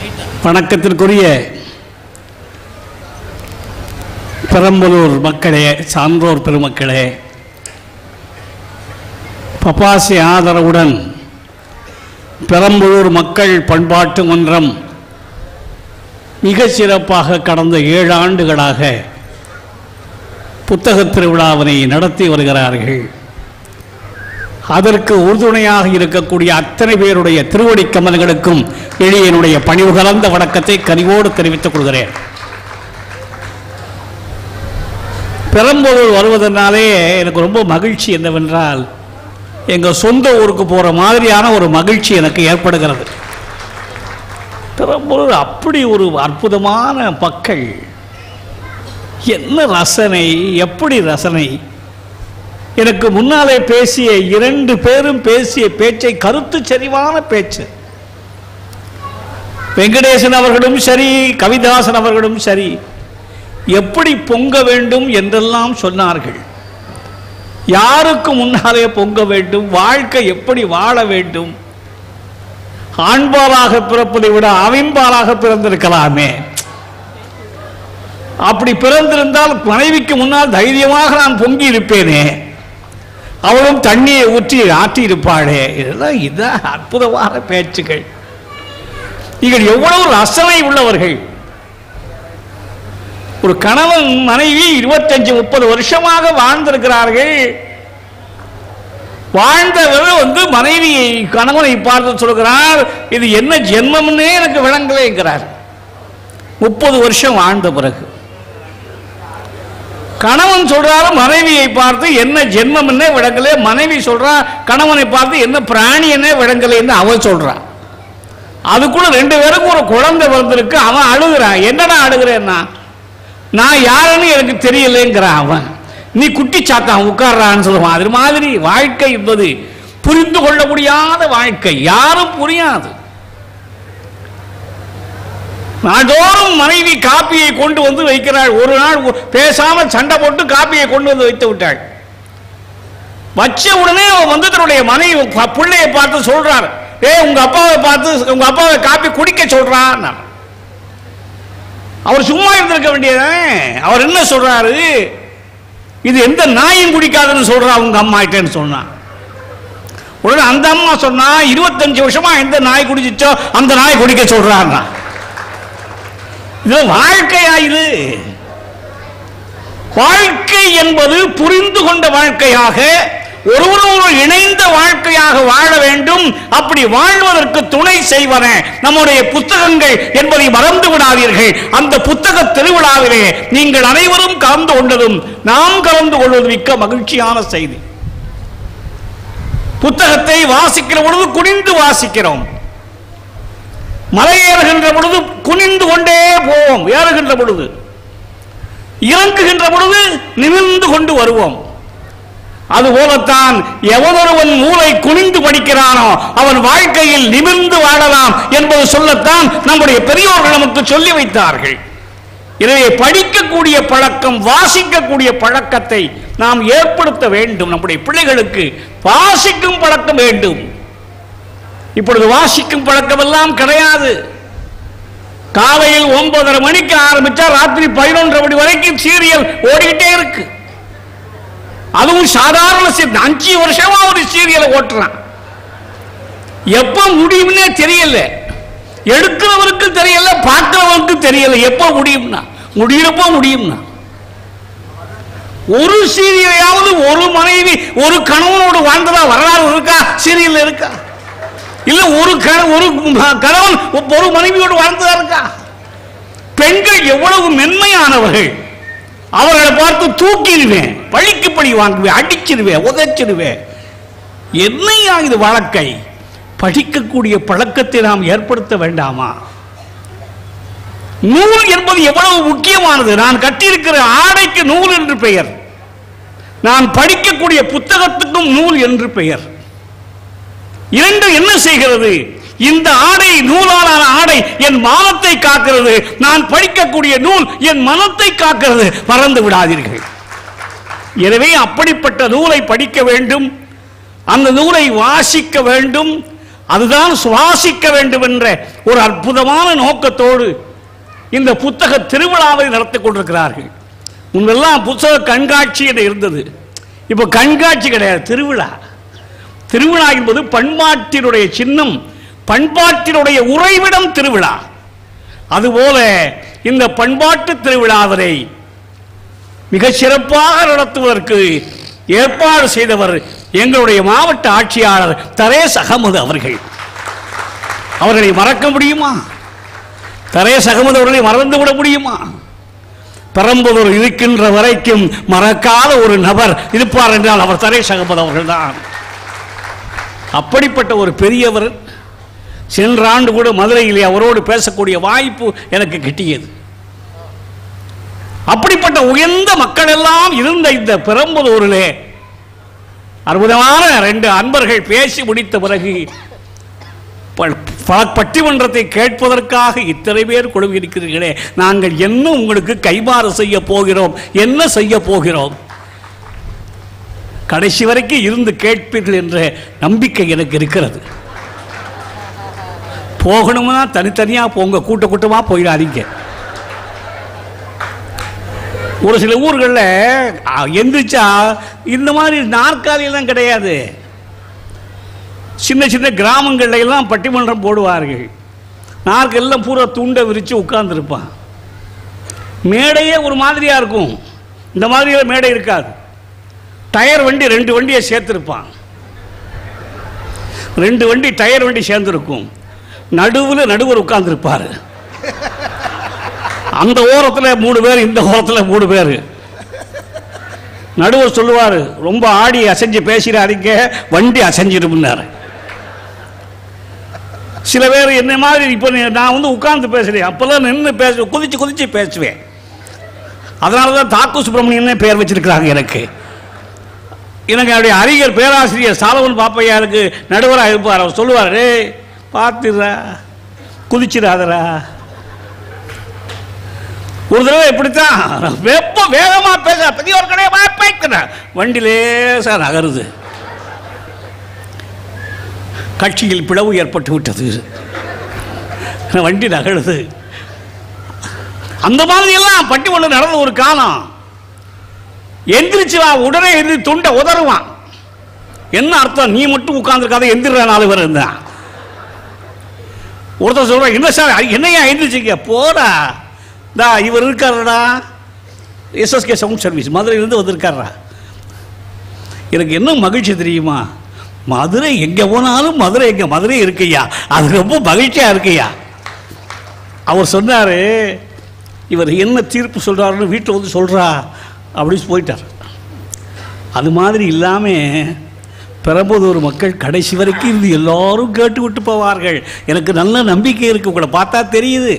வணக்கத்திற்குரிய பெரம்பலூர் மக்களே சான்றோர் பெருமக்களே பப்பாசி ஆதரவுடன் பெரம்பலூர் மக்கள் பண்பாட்டு மன்றம் மிக சிறப்பாக கடந்த ஏழு ஆண்டுகளாக புத்தகத் திருவிழாவினை நடத்தி வருகிறார்கள் அதற்கு உறுதுணையாக இருக்கக்கூடிய அத்தனை பேருடைய திருவடி கமல்களுக்கும் எளியனுடைய பணிவு கலந்த வணக்கத்தை கனிவோடு தெரிவித்துக் கொள்கிறேன் பெரம்பலூர் வருவதனாலே எனக்கு ரொம்ப மகிழ்ச்சி என்னவென்றால் எங்கள் சொந்த ஊருக்கு போகிற மாதிரியான ஒரு மகிழ்ச்சி எனக்கு ஏற்படுகிறது பெரம்பலூர் அப்படி ஒரு அற்புதமான மக்கள் என்ன ரசனை எப்படி ரசனை எனக்கு முன்னாலே பேசிய இரண்டு பேரும் பேசிய பேச்சை கருத்து செறிவான பேச்சு வெங்கடேசன் அவர்களும் சரி கவிதாசன் அவர்களும் சரி எப்படி பொங்க வேண்டும் என்றெல்லாம் சொன்னார்கள் யாருக்கு முன்னாலே பொங்க வேண்டும் வாழ்க்கை எப்படி வாழ வேண்டும் ஆண்பாலாக பிறப்பதை விட அவின்பாலாக பிறந்திருக்கலாமே அப்படி பிறந்திருந்தால் மனைவிக்கு முன்னால் தைரியமாக நான் பொங்கி இருப்பேனே அவளும் தண்ணியை ஊற்றி ஆற்றி இருப்பாளே இதெல்லாம் இதான் அற்புதமான பேச்சுகள் நீங்கள் எவ்வளவு ரசனை உள்ளவர்கள் ஒரு கணவன் மனைவி இருபத்தஞ்சு முப்பது வருஷமாக வாழ்ந்திருக்கிறார்கள் வாழ்ந்தவர் வந்து மனைவியை கணவனை பார்த்து சொல்கிறார் இது என்ன ஜென்மம்னே எனக்கு விளங்கலைங்கிறார் முப்பது வருஷம் வாழ்ந்த பிறகு கணவன் சொல்றாரு மனைவியை பார்த்து என்ன ஜென்மம் என்ன விளங்கல மனைவி சொல்றா கணவனை பார்த்து என்ன பிராணி என்ன விளங்கலைன்னு அவன் சொல்றான் அதுக்குள்ள ரெண்டு பேருக்கும் ஒரு குழந்தை பிறந்திருக்கு அவன் அழுகிறான் என்னடா அழுகிறேன்னா நான் யாருன்னு எனக்கு தெரியலைங்கிறான் அவன் நீ குட்டி சாத்தான் உட்கார்றான்னு சொல்லுவான் அது மாதிரி வாழ்க்கை என்பது புரிந்து கொள்ள முடியாத வாழ்க்கை யாரும் புரியாது நாள்தோறும் மனைவி காப்பியை கொண்டு வந்து வைக்கிறாள் ஒரு நாள் ஒ- பேசாம சண்டை போட்டு காப்பியை கொண்டு வந்து வைத்து விட்டாள் வச்ச உடனே அவன் வந்து தன்னுடைய மனைவி ப- பிள்ளையை பார்த்து சொல்றார் ஏய் உங்க அப்பாவை பார்த்து உங்க அப்பாவை காப்பி குடிக்க சொல்றான் அவர் சும்மா இருந்திருக்க வேண்டியதுதானே அவர் என்ன சொல்றாரு இது எந்த நாயும் குடிக்காதுன்னு சொல்றா உங்க அம்மா கிட்டேன்னு சொன்னான் உடனே அந்த அம்மா சொன்னா இருபத்தஞ்சு வருஷமா எந்த நாய் குடிச்சிச்சோ அந்த நாய் குடிக்க சொல்றான்னா இது வாழ்க்கையா இது வாழ்க்கை என்பது புரிந்து கொண்ட வாழ்க்கையாக ஒருவரோடு இணைந்த வாழ்க்கையாக வாழ வேண்டும் அப்படி வாழ்வதற்கு துணை செய்வன நம்முடைய புத்தகங்கள் என்பதை மறந்து விடாதீர்கள் அந்த புத்தக திருவிழாவிலே நீங்கள் அனைவரும் கலந்து கொண்டதும் நாம் கலந்து கொள்வது மிக்க மகிழ்ச்சியான செய்தி புத்தகத்தை வாசிக்கிற பொழுது குனிந்து வாசிக்கிறோம் மலை ஏறுகின்ற பொழுது குனிந்து கொண்டே போவோம் ஏறுகின்ற பொழுது இறங்குகின்ற பொழுது நிமிர்ந்து கொண்டு வருவோம் அதுபோலத்தான் எவனொருவன் மூளை குனிந்து படிக்கிறானோ அவன் வாழ்க்கையில் நிமிர்ந்து வாழலாம் என்பது சொல்லத்தான் நம்முடைய பெரியோர்கள் நமக்கு சொல்லி வைத்தார்கள் எனவே படிக்கக்கூடிய பழக்கம் வாசிக்கக்கூடிய பழக்கத்தை நாம் ஏற்படுத்த வேண்டும் நம்முடைய பிள்ளைகளுக்கு வாசிக்கும் பழக்கம் வேண்டும் இப்பொழுது வாசிக்கும் பழக்கமெல்லாம் கிடையாது காலையில் ஒன்பதரை மணிக்கு ஆரம்பிச்சா ராத்திரி பதினொன்றரை மணி வரைக்கும் சீரியல் ஓடிக்கிட்டே இருக்கு அதுவும் சாதாரண சீ- அஞ்சு வருஷமா ஒரு சீரியலை ஓட்டுறான் எப்ப முடியும்னே தெரியல எடுக்கிறவருக்கு தெரியல பார்க்கிறவருக்கு தெரியல எப்ப முடியும்னா முடியிறப்போ முடியும்னா ஒரு சீரியலையாவது ஒரு மனைவி ஒரு கணவனோடு வாழ்ந்ததா வரலாறு இருக்கா சீரியல் இருக்கா இல்ல ஒரு கண- ஒரு ம- கணவன் ஒரு மனைவியோடு வாழ்ந்ததா இருக்கா பெண்கள் எவ்வளவு மென்மையானவர்கள் அவர்களை பார்த்து தூக்கிடுவேன் பழிக்கு பழி வாங்குவேன் அடிச்சிருவேன் உதைச்சிருவேன் என்னையா இது வாழ்க்கை படிக்கக்கூடிய பழக்கத்தை நாம் ஏற்படுத்த வேண்டாமா நூல் என்பது எவ்வளவு முக்கியமானது நான் கட்டியிருக்கிற ஆடைக்கு நூல் என்று பெயர் நான் படிக்கக்கூடிய புத்தகத்துக்கும் நூல் என்று பெயர் இரண்டு என்ன செய்கிறது இந்த ஆடை நூலாலான ஆடை என் மானத்தை காக்கிறது நான் படிக்கக்கூடிய நூல் என் மனத்தை காக்கிறது மறந்து விடாதீர்கள் எனவே அப்படிப்பட்ட நூலை படிக்க வேண்டும் அந்த நூலை வாசிக்க வேண்டும் அதுதான் சுவாசிக்க வேண்டும் என்ற ஒரு அற்புதமான நோக்கத்தோடு இந்த புத்தக திருவிழாவை நடத்தி கொண்டிருக்கிறார்கள் முன்பெல்லாம் புத்தக கண்காட்சி என்று இருந்தது இப்போ கண்காட்சி கிடையாது திருவிழா திருவிழா என்பது பண்பாட்டினுடைய சின்னம் பண்பாட்டினுடைய உறைவிடம் திருவிழா அதுபோல இந்த பண்பாட்டு திருவிழாவினை மிக சிறப்பாக நடத்துவதற்கு ஏற்பாடு செய்தவர் எங்களுடைய மாவட்ட ஆட்சியாளர் தரேஸ் அகமது அவர்கள் அவர்களை மறக்க முடியுமா தரேஸ் அகமது அவர்களை மறந்து விட முடியுமா பெரம்பலூர் இருக்கின்ற வரைக்கும் மறக்காத ஒரு நபர் இருப்பார் என்றால் அவர் தரேஸ் அகமது அவர்கள்தான் அப்படிப்பட்ட ஒரு பெரியவர் சென்ற ஆண்டு கூட மதுரையிலே அவரோடு பேசக்கூடிய வாய்ப்பு எனக்கு கிட்டியது அப்படிப்பட்ட உயர்ந்த மக்கள் எல்லாம் இருந்த இந்த பெரம்பலூரிலே அற்புதமான ரெண்டு அன்பர்கள் பேசி முடித்த பிறகு ப- ப- பட்டிமன்றத்தை கேட்பதற்காக இத்தனை பேர் குழுவிருக்கிறீர்களே நாங்கள் என்ன உங்களுக்கு கைமாறு செய்ய போகிறோம் என்ன செய்ய போகிறோம் கடைசி வரைக்கும் இருந்து கேட்பீர்கள் என்ற நம்பிக்கை எனக்கு இருக்கிறது போகணும்னா தனித்தனியா போங்க கூட்ட கூட்டமா போயிடாதீங்க ஒரு சில ஊர்களில் எந்திரிச்சா இந்த மாதிரி நாற்காலியெல்லாம் கிடையாது சின்ன சின்ன கிராமங்கள்ல எல்லாம் பட்டிமன்றம் போடுவார்கள் நாற்கெல்லாம் பூரா துண்டை விரித்து உட்கார்ந்துருப்பான் மேடையே ஒரு மாதிரியா இருக்கும் இந்த மாதிரியான மேடை இருக்காது டயர் வண்டி ரெண்டு வண்டியை சேர்த்துருப்பான் ரெண்டு வண்டி டயர் வண்டி சேர்ந்துருக்கும் நடுவில் நடுவர் உட்கார்ந்துருப்பார் அந்த ஓரத்தில் மூணு பேர் இந்த ஓரத்தில் மூணு பேர் நடுவர் சொல்லுவார் ரொம்ப ஆடி அசைஞ்சு பேசுகிறாருங்க வண்டி அசைஞ்சிருமுன்னாரு சில பேர் என்ன மாதிரி இப்போ நான் வந்து உட்கார்ந்து பேசுறேன் அப்போல்லாம் நின்று பேச குதிச்சு குதிச்சு பேசுவேன் அதனால தான் தாக்கு சுப்பிரமணியன் பேர் வச்சிருக்கிறாங்க எனக்கு எனக்கு என்னுடைய அறிஞர் பேராசிரியர் சாலவன் பாப்பையாருக்கு நடுவராக இருப்பார் அவர் சொல்லுவார் "டேய், பார்த்துடா குதிச்சிடாதடா ஒரு தடவை இப்படித்தான் வெப்ப வேகமா பேச பெரிய ஒரு கடையை பேசுறேன் வண்டி லேசா நகருது கட்சியில் பிளவு ஏற்பட்டு விட்டது வண்டி நகருது அந்த மாதிரி எல்லாம் பட்டிமன்றம் நடந்த ஒரு காலம் எந்திரிச்சு வா உடனே எந்திரி துண்டை உதறுவான் என்ன அர்த்தம் நீ மட்டும் உட்கார்ந்துருக்காத எந்திர நாலு பேர் இருந்தான் ஒருத்தர் சொல்றான் என்ன சார் என்னையா எந்திரிச்சிங்க போடா தா இவர் இருக்காருடா எஸ்எஸ்கே சவுண்ட் சர்வீஸ் மதுரையிலேருந்து வந்திருக்காரா எனக்கு என்ன மகிழ்ச்சி தெரியுமா மதுரை எங்கே போனாலும் மதுரை எங்கே மதுரை இருக்குய்யா அது ரொம்ப மகிழ்ச்சியாக இருக்குய்யா அவர் சொன்னார் இவர் என்ன தீர்ப்பு சொல்கிறாருன்னு வீட்டில் வந்து சொல்கிறா அப்படின்னு போயிட்டார் அது மாதிரி இல்லாமல் பெரம்பலூர் மக்கள் கடைசி வரைக்கும் இருந்து எல்லாரும் கேட்டு விட்டு போவார்கள் எனக்கு நல்ல நம்பிக்கை இருக்கு உங்களை பார்த்தா தெரியுது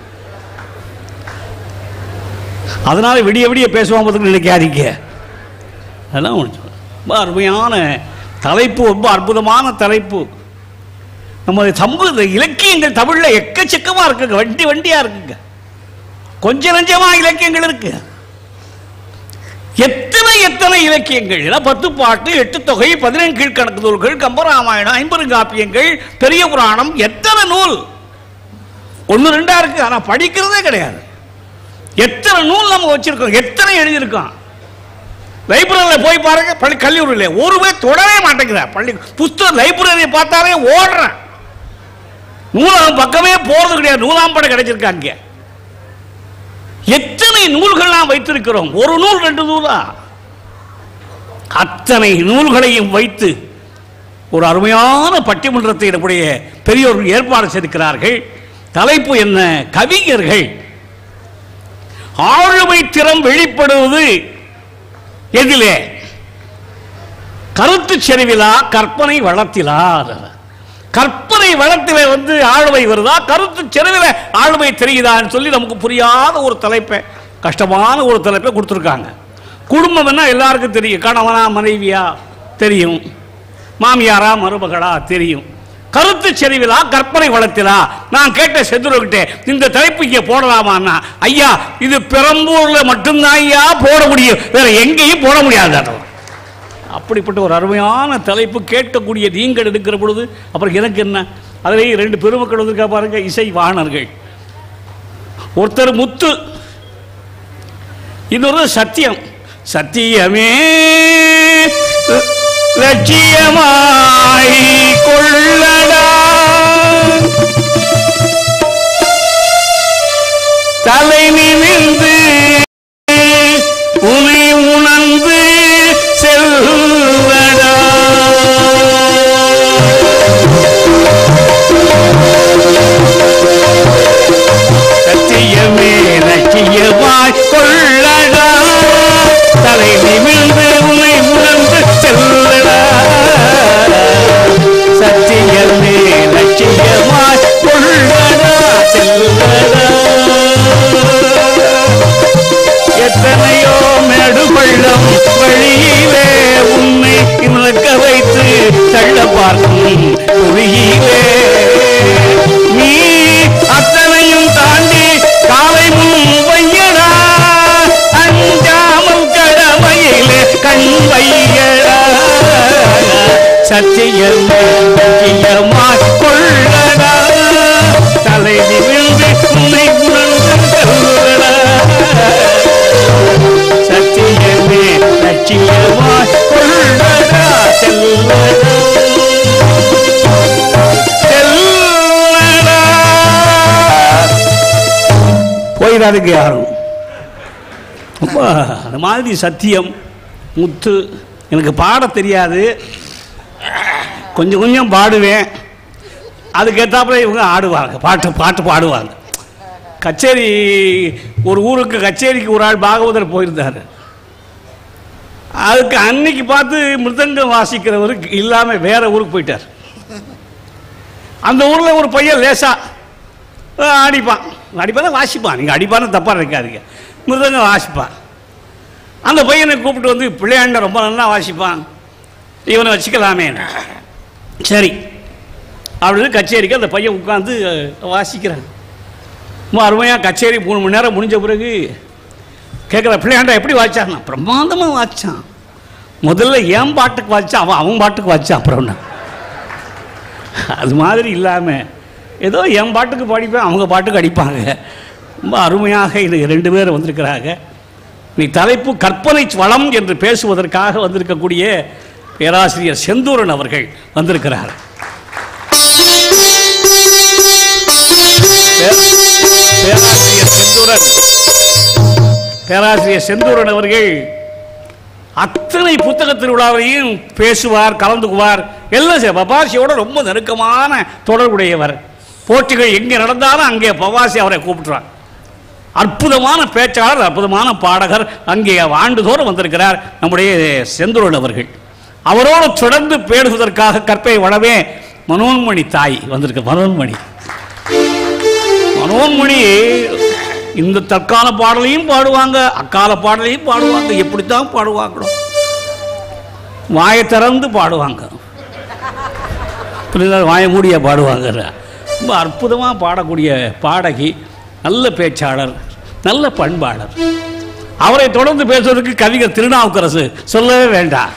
அதனால விடிய விடிய பேசுவான் பார்த்துட்டு நினைக்காதீங்க அதெல்லாம் ஒன்று சொல்றேன். ரொம்ப அருமையான தலைப்பு ரொம்ப அற்புதமான தலைப்பு நம்ம சமூக இலக்கியங்கள் தமிழில் எக்கச்சக்கமாக இருக்குங்க வண்டி வண்டியாக இருக்குங்க கொஞ்ச நஞ்சமா இலக்கியங்கள் இருக்கு எத்தனை எத்தனை இலக்கியங்கள் எல்லாம் பத்து பாட்டு எட்டு தொகை பதினெண் கீழ்கணக்கு நூல்கள் கம்பராமாயணம் ஐம்பெருங்காப்பியங்கள் பெரிய புராணம் எத்தனை நூல் ஒன்று ரெண்டா இருக்கு ஆனா படிக்கிறதே கிடையாது எத்தனை நூல் நம்ம வச்சிருக்கோம் எத்தனை எழுதியிருக்கோம் லைப்ரரியில் போய் பாருங்க பள்ளி கல்லூரியில் ஒரு பேர் தொடவே மாட்டேங்கிறார் பள்ளி புஸ்தகம் லைப்ரரியை பார்த்தாலே ஓடுறேன் நூலகம் பக்கமே போறது கிடையாது நூலாம்படம் கிடைச்சிருக்காங்க எத்தனை நூல்கள் நாம் வைத்திருக்கிறோம் ஒரு நூல் ரெண்டு நூலா அத்தனை நூல்களையும் வைத்து ஒரு அருமையான பட்டிமன்றத்தை நம்முடைய பெரியோர்கள் ஏற்பாடு செய்திருக்கிறார்கள் தலைப்பு என்ன கவிஞர்கள் ஆளுமை திறம் வெளிப்படுவது எதிலே கருத்து செறிவிலா கற்பனை வளத்திலா கற்பனை வளத்திலே வந்து ஆளுமை வருதா கருத்து செறிவில ஆளுமை தெரியுதான்னு சொல்லி நமக்கு புரியாத ஒரு தலைப்பை கஷ்டமான ஒரு தலைப்பை கொடுத்துருக்காங்க குடும்பம் என்ன எல்லாருக்கும் தெரியும் கணவனா மனைவியா தெரியும் மாமியாரா மருமகளா தெரியும் கருத்து செறிவிலா கற்பனை வளத்திலா நான் கேட்ட செதுருக்கிட்டே இந்த தலைப்பு இங்கே போடலாமான்னா ஐயா இது பெரம்பூர்ல மட்டும்தான் ஐயா போட முடியும் வேற எங்கேயும் போட முடியாது அப்படிப்பட்ட ஒரு அருமையான தலைப்பு கேட்கக்கூடிய நீங்கள் எடுக்கிற பொழுது அப்புறம் எனக்கு என்ன அதிலேயே ரெண்டு பெருமக்கள் வந்திருக்கா பாருங்க இசை வாணர்கள் ஒருத்தர் முத்து இன்னொரு சத்தியம் சத்தியமே லட்சியமாய் கொள்ளடா தலை நிமிர்ந்து உனை உணர்ந்து செல்வடா சத்தியமே லட்சியமாய் கொள்ளடா தலை நிமிர்ந்து உனை உணர்ந்து செல்லடா சத்தியமே லட்சியமாய் கொள்ளடா செல்லடா எத்தனையோ மேடுபள்ளம் வழியிலே உன்னை இழக்க வைத்து தள்ள பார்க்கும் புவியிலே நீ அத்தனையும் தாண்டி காலை முன் வையடா அஞ்சாமல் கடமையிலே கண் வையடா சத்தியம் சத்தியமாய் கொள்ளடா தலை நிமிர்ந்து உன்னை உணர்ந்து கொள்ளடா சத்தியமே லட்சியமாய் கொள்ளடா செல்லடா செல்லடா போயிடாதுங்க யாரும் அப்பா அந்த மாதிரி சத்தியம் முத்து எனக்கு பாட தெரியாது கொஞ்சம் கொஞ்சம் பாடுவேன் அதுக்கேற்றாப்புல இவங்க ஆடுவாங்க பாட்டு பாட்டு பாடுவாங்க கச்சேரி ஒரு ஊருக்கு கச்சேரிக்கு ஒரு ஆள் பாகவதர் போயிருந்தார் அதுக்கு அன்னைக்கு பார்த்து மிருதங்கம் வாசிக்கிறவருக்கு இல்லாமல் வேற ஊருக்கு போயிட்டார் அந்த ஊரில் ஒரு பையன் லேசா அஹ், அடிப்பான் அடிப்பான் வாசிப்பான் நீங்கள் அடிப்பான்னு தப்பாக இருக்காதீங்க மிருதங்கம் வாசிப்பான் அந்த பையனை கூப்பிட்டு வந்து பிள்ளையாண்ட ரொம்ப நல்லா வாசிப்பான் இவனை வச்சுக்கலாமே சரி அப்படின்னு கச்சேரிக்கு அந்த பையன் உட்காந்து வாசிக்கிறான் ரொம்ப அருமையாக கச்சேரி மூணு மணி நேரம் முடிஞ்ச பிறகு கேட்குற பிள்ளையாண்டா எப்படி வாய்ச்சான் பிரம்மாண்டமாக வாய்ச்சான் முதல்ல என் பாட்டுக்கு வாய்ச்சான் அவன் அவன் பாட்டுக்கு வாய்ச்சான் அப்புறம் அது மாதிரி இல்லாமல் ஏதோ என் பாட்டுக்கு பாடிப்பேன் அவங்க பாட்டுக்கு அடிப்பாங்க ரொம்ப அருமையாக இது ரெண்டு பேர் வந்திருக்கிறாங்க நீ தலைப்பு கற்பனை வளம் என்று பேசுவதற்காக வந்திருக்கக்கூடிய பேராசிரியர் செந்தூரன் அவர்கள் வந்திருக்கிறார் பே- பேராசிரியர் செந்தூரன் பேராசிரியர் செந்தூரன் அவர்கள் அத்தனை புத்தக திருவிழாவையும் பேசுவார் கலந்துக்குவார் எல்லாம் செய்வார். பபாசியோட ரொம்ப நெருக்கமான தொடர்புடையவர் போட்டிகள் எங்கே நடந்தாலும் அங்கே பவாசி அவரை கூப்பிட்டுறார் அற்புதமான பேச்சாளர் அற்புதமான பாடகர் அங்கே ஆண்டுதோறும் வந்திருக்கிறார் நம்முடைய செந்தூரன் அவர்கள் அவரோடு தொடர்ந்து பேடுவதற்காக கற்பை வளவே மனோன்மணி தாய் வந்திருக்கு மனோன்மணி மனோன்மணி இந்த தற்கால பாடலையும் பாடுவாங்க அக்கால பாடலையும் பாடுவாங்க எப்படித்தான் பாடுவாங்களோ வாயை திறந்து பாடுவாங்க புரியுதா? வாயை மூடிய பாடுவாங்க ரொம்ப அற்புதமாக பாடக்கூடிய பாடகி நல்ல பேச்சாளர் நல்ல பண்பாளர் அவரை தொடர்ந்து பேசுவதற்கு கவிஞர் திருநாவுக்கரசு சொல்லவே வேண்டாம்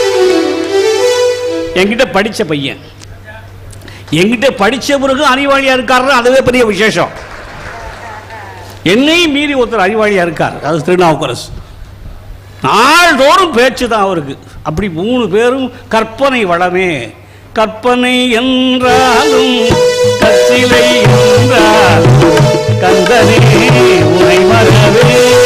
என்கிட்ட படித்த பையன் என்கிட்ட படித்த பிறகு அறிவாளியாக இருக்காருன்னா அதுவே பெரிய விசேஷம் என்னையும் மீறி ஒருத்தர் அறிவாளியாக இருக்கார் அது திருநாவுக்கரசு நாள்தோறும் பேச்சு தான் அவருக்கு அப்படி மூணு பேரும் கற்பனை வளமே கற்பனை என்றாலும் கச்சிலை என்றாலும் கந்தனே உரை மறவே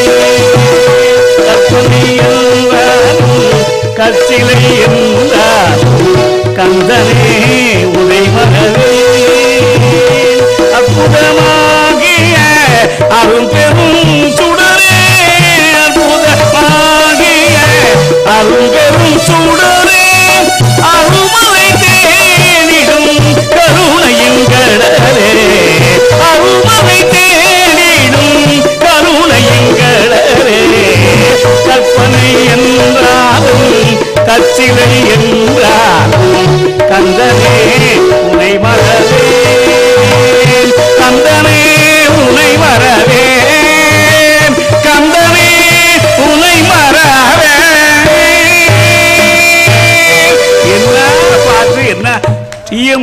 கற்பனை என்றாலும் கச்சிலை என்றாலும் கந்தனே உரை மறவே அற்புதமாகிய அருள் பெரும் சுடரே அற்புதமாகிய அருள் பெரும் சுடரே அருமலை தேனிடும் கருணையின் கடலே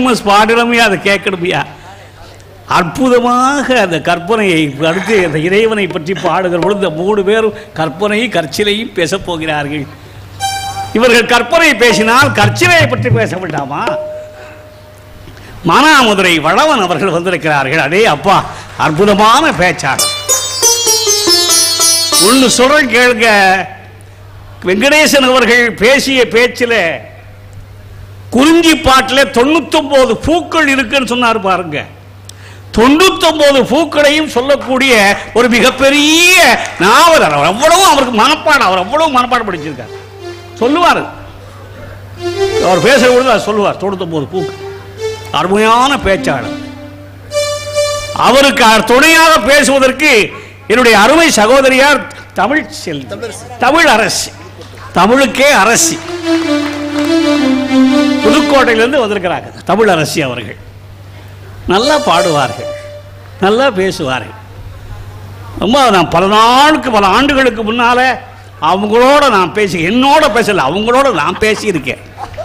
பாடணுமையா அதை கேட்கணுமையா அற்புதமாக அந்த கற்பனையை அடுத்து அந்த இறைவனை பற்றி பாடுகிற பொழுது இந்த மூணு பேரும் கற்பனையும் கற்சிலையும் பேசப் போகிறார்கள் இவர்கள் கற்பனை பேசினால் கற்சிலையை பற்றி பேச வேண்டாமா மானாமதுரை வளவன் அவர்கள் வந்திருக்கிறார்கள் அடே அப்பா அற்புதமான பேச்சாளர் ஒன்று சொல்றேன் கேளுங்க வெங்கடேசன் அவர்கள் பேசிய பேச்சில் குறிஞ்சி பாட்டில் தொண்ணூத்தொன்பது பூக்கள் இருக்குன்னு சொன்னார் பாருங்க தொண்ணூத்தொன்பது பூக்களையும் சொல்லக்கூடிய ஒரு மிகப்பெரிய நாவலர் அவர் அவ்வளவு அவருக்கு மனப்பாடம் அவர் அவ்வளவு மனப்பாடம் படிச்சிருக்கார் சொல்லுவார் அவர் பேசுற பொழுது அவர் சொல்லுவார் தொண்ணூத்தொன்பது பூக்கள் அருமையான பேச்சாளர் அவருக்கு துணையாக பேசுவதற்கு என்னுடைய அருமை சகோதரியார் தமிழ் செல் தமிழ் அரசு தமிழுக்கே அரசி புதுக்கோட்டையிலிருந்து வந்திருக்கிறாங்க தமிழ் அரசி அவர்கள் நல்லா பாடுவார்கள் நல்லா பேசுவார்கள் ரொம்ப நான் பல நாளுக்கு பல ஆண்டுகளுக்கு முன்னால அவங்களோட நான் பேசி என்னோட பேசல அவங்களோட நான் பேசியிருக்கேன்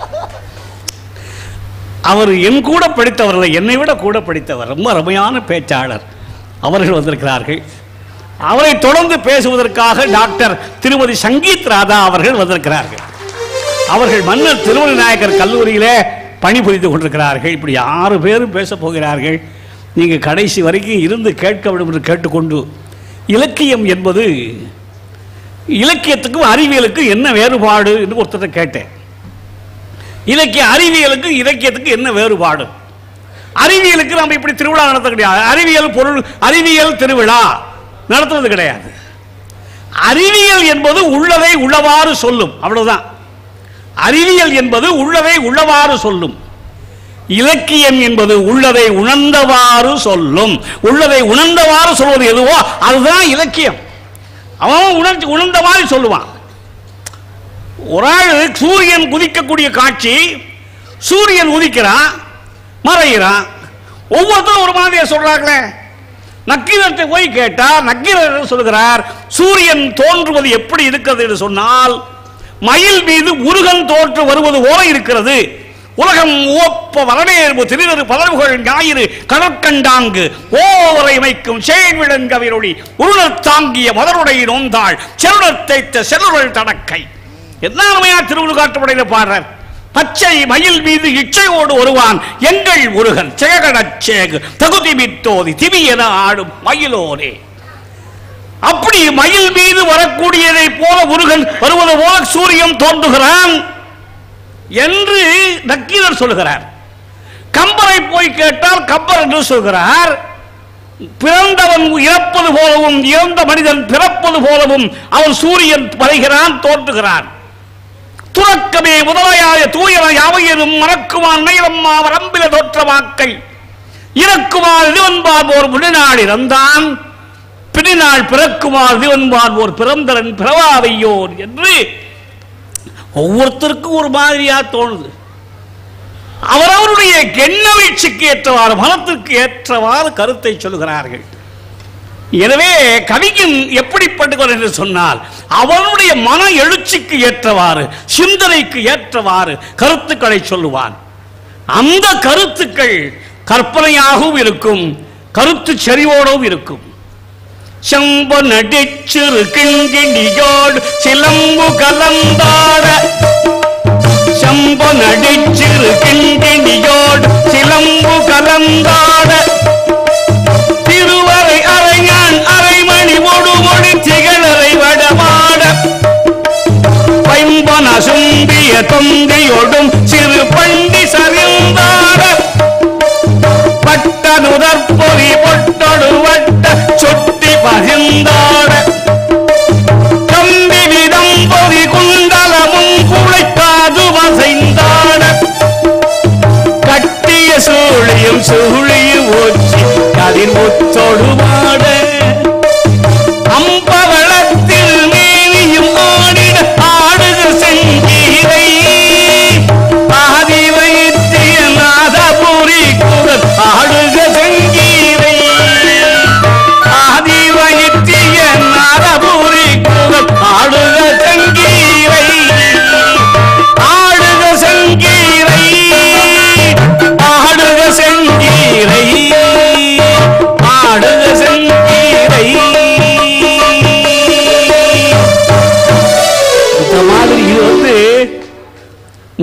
அவர் என் கூட படித்தவர் இல்லை என்னை விட கூட படித்தவர் ரொம்ப அருமையான பேச்சாளர் அவர்கள் வந்திருக்கிறார்கள் அவரை தொடர்ந்து பேசுவதற்காக டாக்டர் திருமதி சங்கீத் ராதா அவர்கள் வந்திருக்கிறார்கள் அவர்கள் மன்னர் திருமணி நாயக்கர் கல்லூரியிலே பணிபுரிந்து கொண்டிருக்கிறார்கள் இப்படி ஆறு பேரும் பேச போகிறார்கள் நீங்கள் கடைசி வரைக்கும் இருந்து கேட்க வேண்டும் என்று கேட்டுக்கொண்டு இலக்கியம் என்பது இலக்கியத்துக்கும் அறிவியலுக்கும் என்ன வேறுபாடு என்று ஒருத்தரை கேட்டேன் இலக்கிய அறிவியலுக்கு இலக்கியத்துக்கு என்ன வேறுபாடு அறிவியலுக்கு நம்ம இப்படி திருவிழா நடத்த கிடையாது அறிவியல் பொருள் அறிவியல் திருவிழா நடத்துவது கிடையாது அறிவியல் என்பது உள்ளதை உள்ளவாறு சொல்லும் அவ்வளவுதான் அறிவியல் என்பது உள்ளதை உள்ளவாறு சொல்லும் இலக்கியம் என்பது உள்ளதை உணர்ந்தவாறு சொல்லும் உள்ளதை உணர்ந்தவாறு சொல்வது எதுவோ அதுதான் இலக்கியம் அவன் உணர்ச்சி உணர்ந்த மாதிரி சொல்லுவான் ஒரு ஆள் சூரியன் குதிக்கக்கூடிய காட்சி சூரியன் உதிக்கிறான் மறைகிறான் ஒவ்வொருத்தரும் ஒரு மாதிரியா சொல்றாங்களே நக்கீரத்தை போய் கேட்டா நக்கீரர் சொல்கிறார் சூரியன் தோன்றுவது எப்படி இருக்கிறது என்று சொன்னால் மயில் மீது முருகன் தோற்று வருவது போல இருக்கிறது உலகம் ஓப்ப வரவேற்பு திருநெரு பதவுகள் ஞாயிறு கடற்கண்டாங்கு ஓவரை வைக்கும் செயல்விடங்கவிரொளி உருளத் தாங்கிய மதருடைய நோந்தாள் செருளத் தைத்த செல்லுள் தடக்கை என்ன அருமையா திருவுள் காட்டுப்படையில பாடுறார் பச்சை மயில் மீது இச்சையோடு வருவான் எங்கள் முருகன் சேகடச் சேகு தகுதி மித்தோதி திவி என ஆடும் மயிலோரே அப்படி மயில் மீது வரக்கூடியதை போல முருகன் வருவது போல சூரியன் தோன்றுகிறான் என்று நக்கீரர் சொல்கிறார் கம்பரை போய் கேட்டால் கம்பர் என்று சொல்கிறார் பிறந்தவன் இறப்பது போலவும் இறந்த மனிதன் பிறப்பது போலவும் அவன் சூரியன் வருகிறான் தோன்றுகிறான் துறக்கமே முதலையாய தூயன யாவையனும் மறக்குமான் நைரம்மா வரம்பில தோற்றமாக்கை இறக்குமார் இதுவன்பான் ஓர் முன்னாள் இறந்தான் பின்னாள் பிறக்குமார் இதுவன்பான் ஓர் பிறந்தரன் பிறவாவையோர் என்று ஒவ்வொருத்தருக்கும் ஒரு மாதிரியா தோணுது அவரவருடைய எண்ண வீழ்ச்சிக்கு ஏற்றவாறு மனத்திற்கு ஏற்றவாறு கருத்தை சொல்கிறார்கள் எனவே கவிஞன் எப்படிப்பட்டவர் என்று சொன்னால் அவனுடைய மன எழுச்சிக்கு ஏற்றவாறு சிந்தனைக்கு ஏற்றவாறு கருத்துக்களை சொல்லுவான் அந்த கருத்துக்கள் கற்பனையாகவும் இருக்கும் கருத்து செறிவோடும் இருக்கும் செம்ப நடிச்சிரு கிண்கிணியோடு சிலம்பு கலந்தாட செம்ப நடிச்சிரு கிண்கிணியோடு சிலம்பு கலந்தாட திருவரை அரைஞான் அரைமணி ஒடு மொழி திகழரை வடமாட பைம்பன சும்பிய தொந்தியொடும் சிறு பண்டி சரிந்தாட பட்ட நுதற்பொறி பொட்டொடு வட்ட சுட்டி பகிர்ந்தாட கம்பி விதம் பொறி குண்டலமும் குழைக்காது வசைந்தாட கட்டிய சூழியும் சூழியும் ஊச்சி கதிர் முத்தொடு மாட அம்பவளத்தில் மேனியும் ஆடிட ஆடுக செங்கீரை ஆதி வைத்திய நாதபுரி குரல் ஆடுக செங்கீரை ஆதி வைத்திய நாதபுரி குரல் ஆடுக செங்கீரை ஆடுக செங்கீரை ஆடுக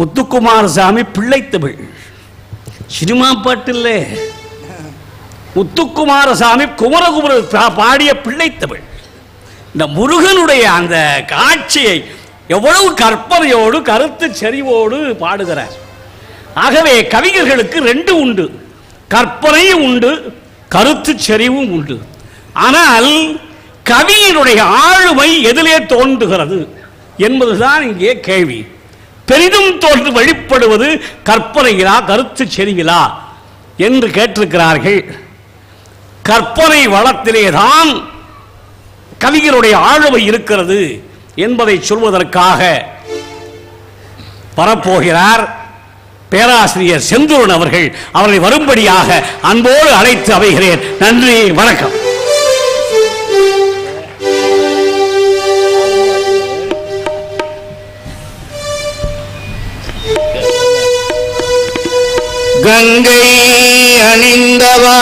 முத்துக்குமாரசாமி பிள்ளைத்தமிழ் சினிமா பாட்டு இல்லை முத்துக்குமாரசாமி குமரகுமர பா- பாடிய பிள்ளைத்தமிழ் இந்த முருகனுடைய அந்த காட்சியை எவ்வளவு கற்பனையோடு கருத்து செறிவோடு பாடுகிறார் ஆகவே கவிஞர்களுக்கு ரெண்டு உண்டு கற்பனையும் உண்டு கருத்து செறிவும் உண்டு ஆனால் கவியினுடைய ஆளுமை எதிலே தோன்றுகிறது என்பதுதான் இங்கே கேள்வி பெரிதும் தோன்று வெளிப்படுவது கற்பனையிலா கருத்து செறிவிலா என்று கேட்டிருக்கிறார்கள் கற்பனை வளத்திலேதான் கவிஞருடைய ஆளுமை இருக்கிறது என்பதை சொல்வதற்காக வரப்போகிறார் பேராசிரியர் செந்தூரன் அவர்கள் அவரை வரும்படியாக அன்போடு அழைத்து அமைகிறேன் நன்றி வணக்கம் கங்கை அணிந்தவா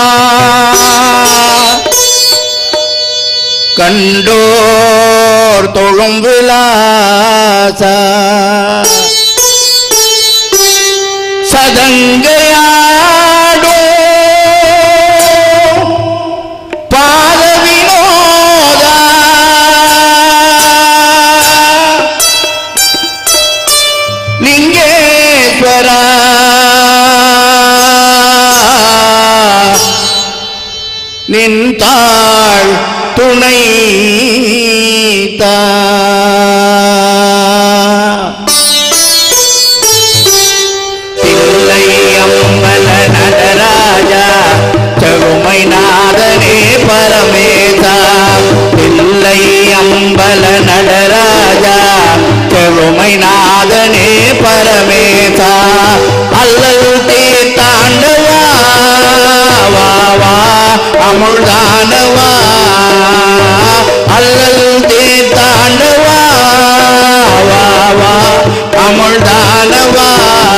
கண்டோர் தொழும் விலாச சதங்கையாடோ பாத வினோதா லிங்கேஸ்வரா நின்றாள் துணை தா தில்லை அம்பல நடராஜா செழுமை நாதனே பரமேசா தில்லை அம்பல நடராஜா செழுமை நாதனே பரமேசா அல்லல் தீர்த்தாண்டவா வா வா அமுழ்தானவா அல்லல் தீர்த்தாண்டவா வா வா அமுழ்தானவா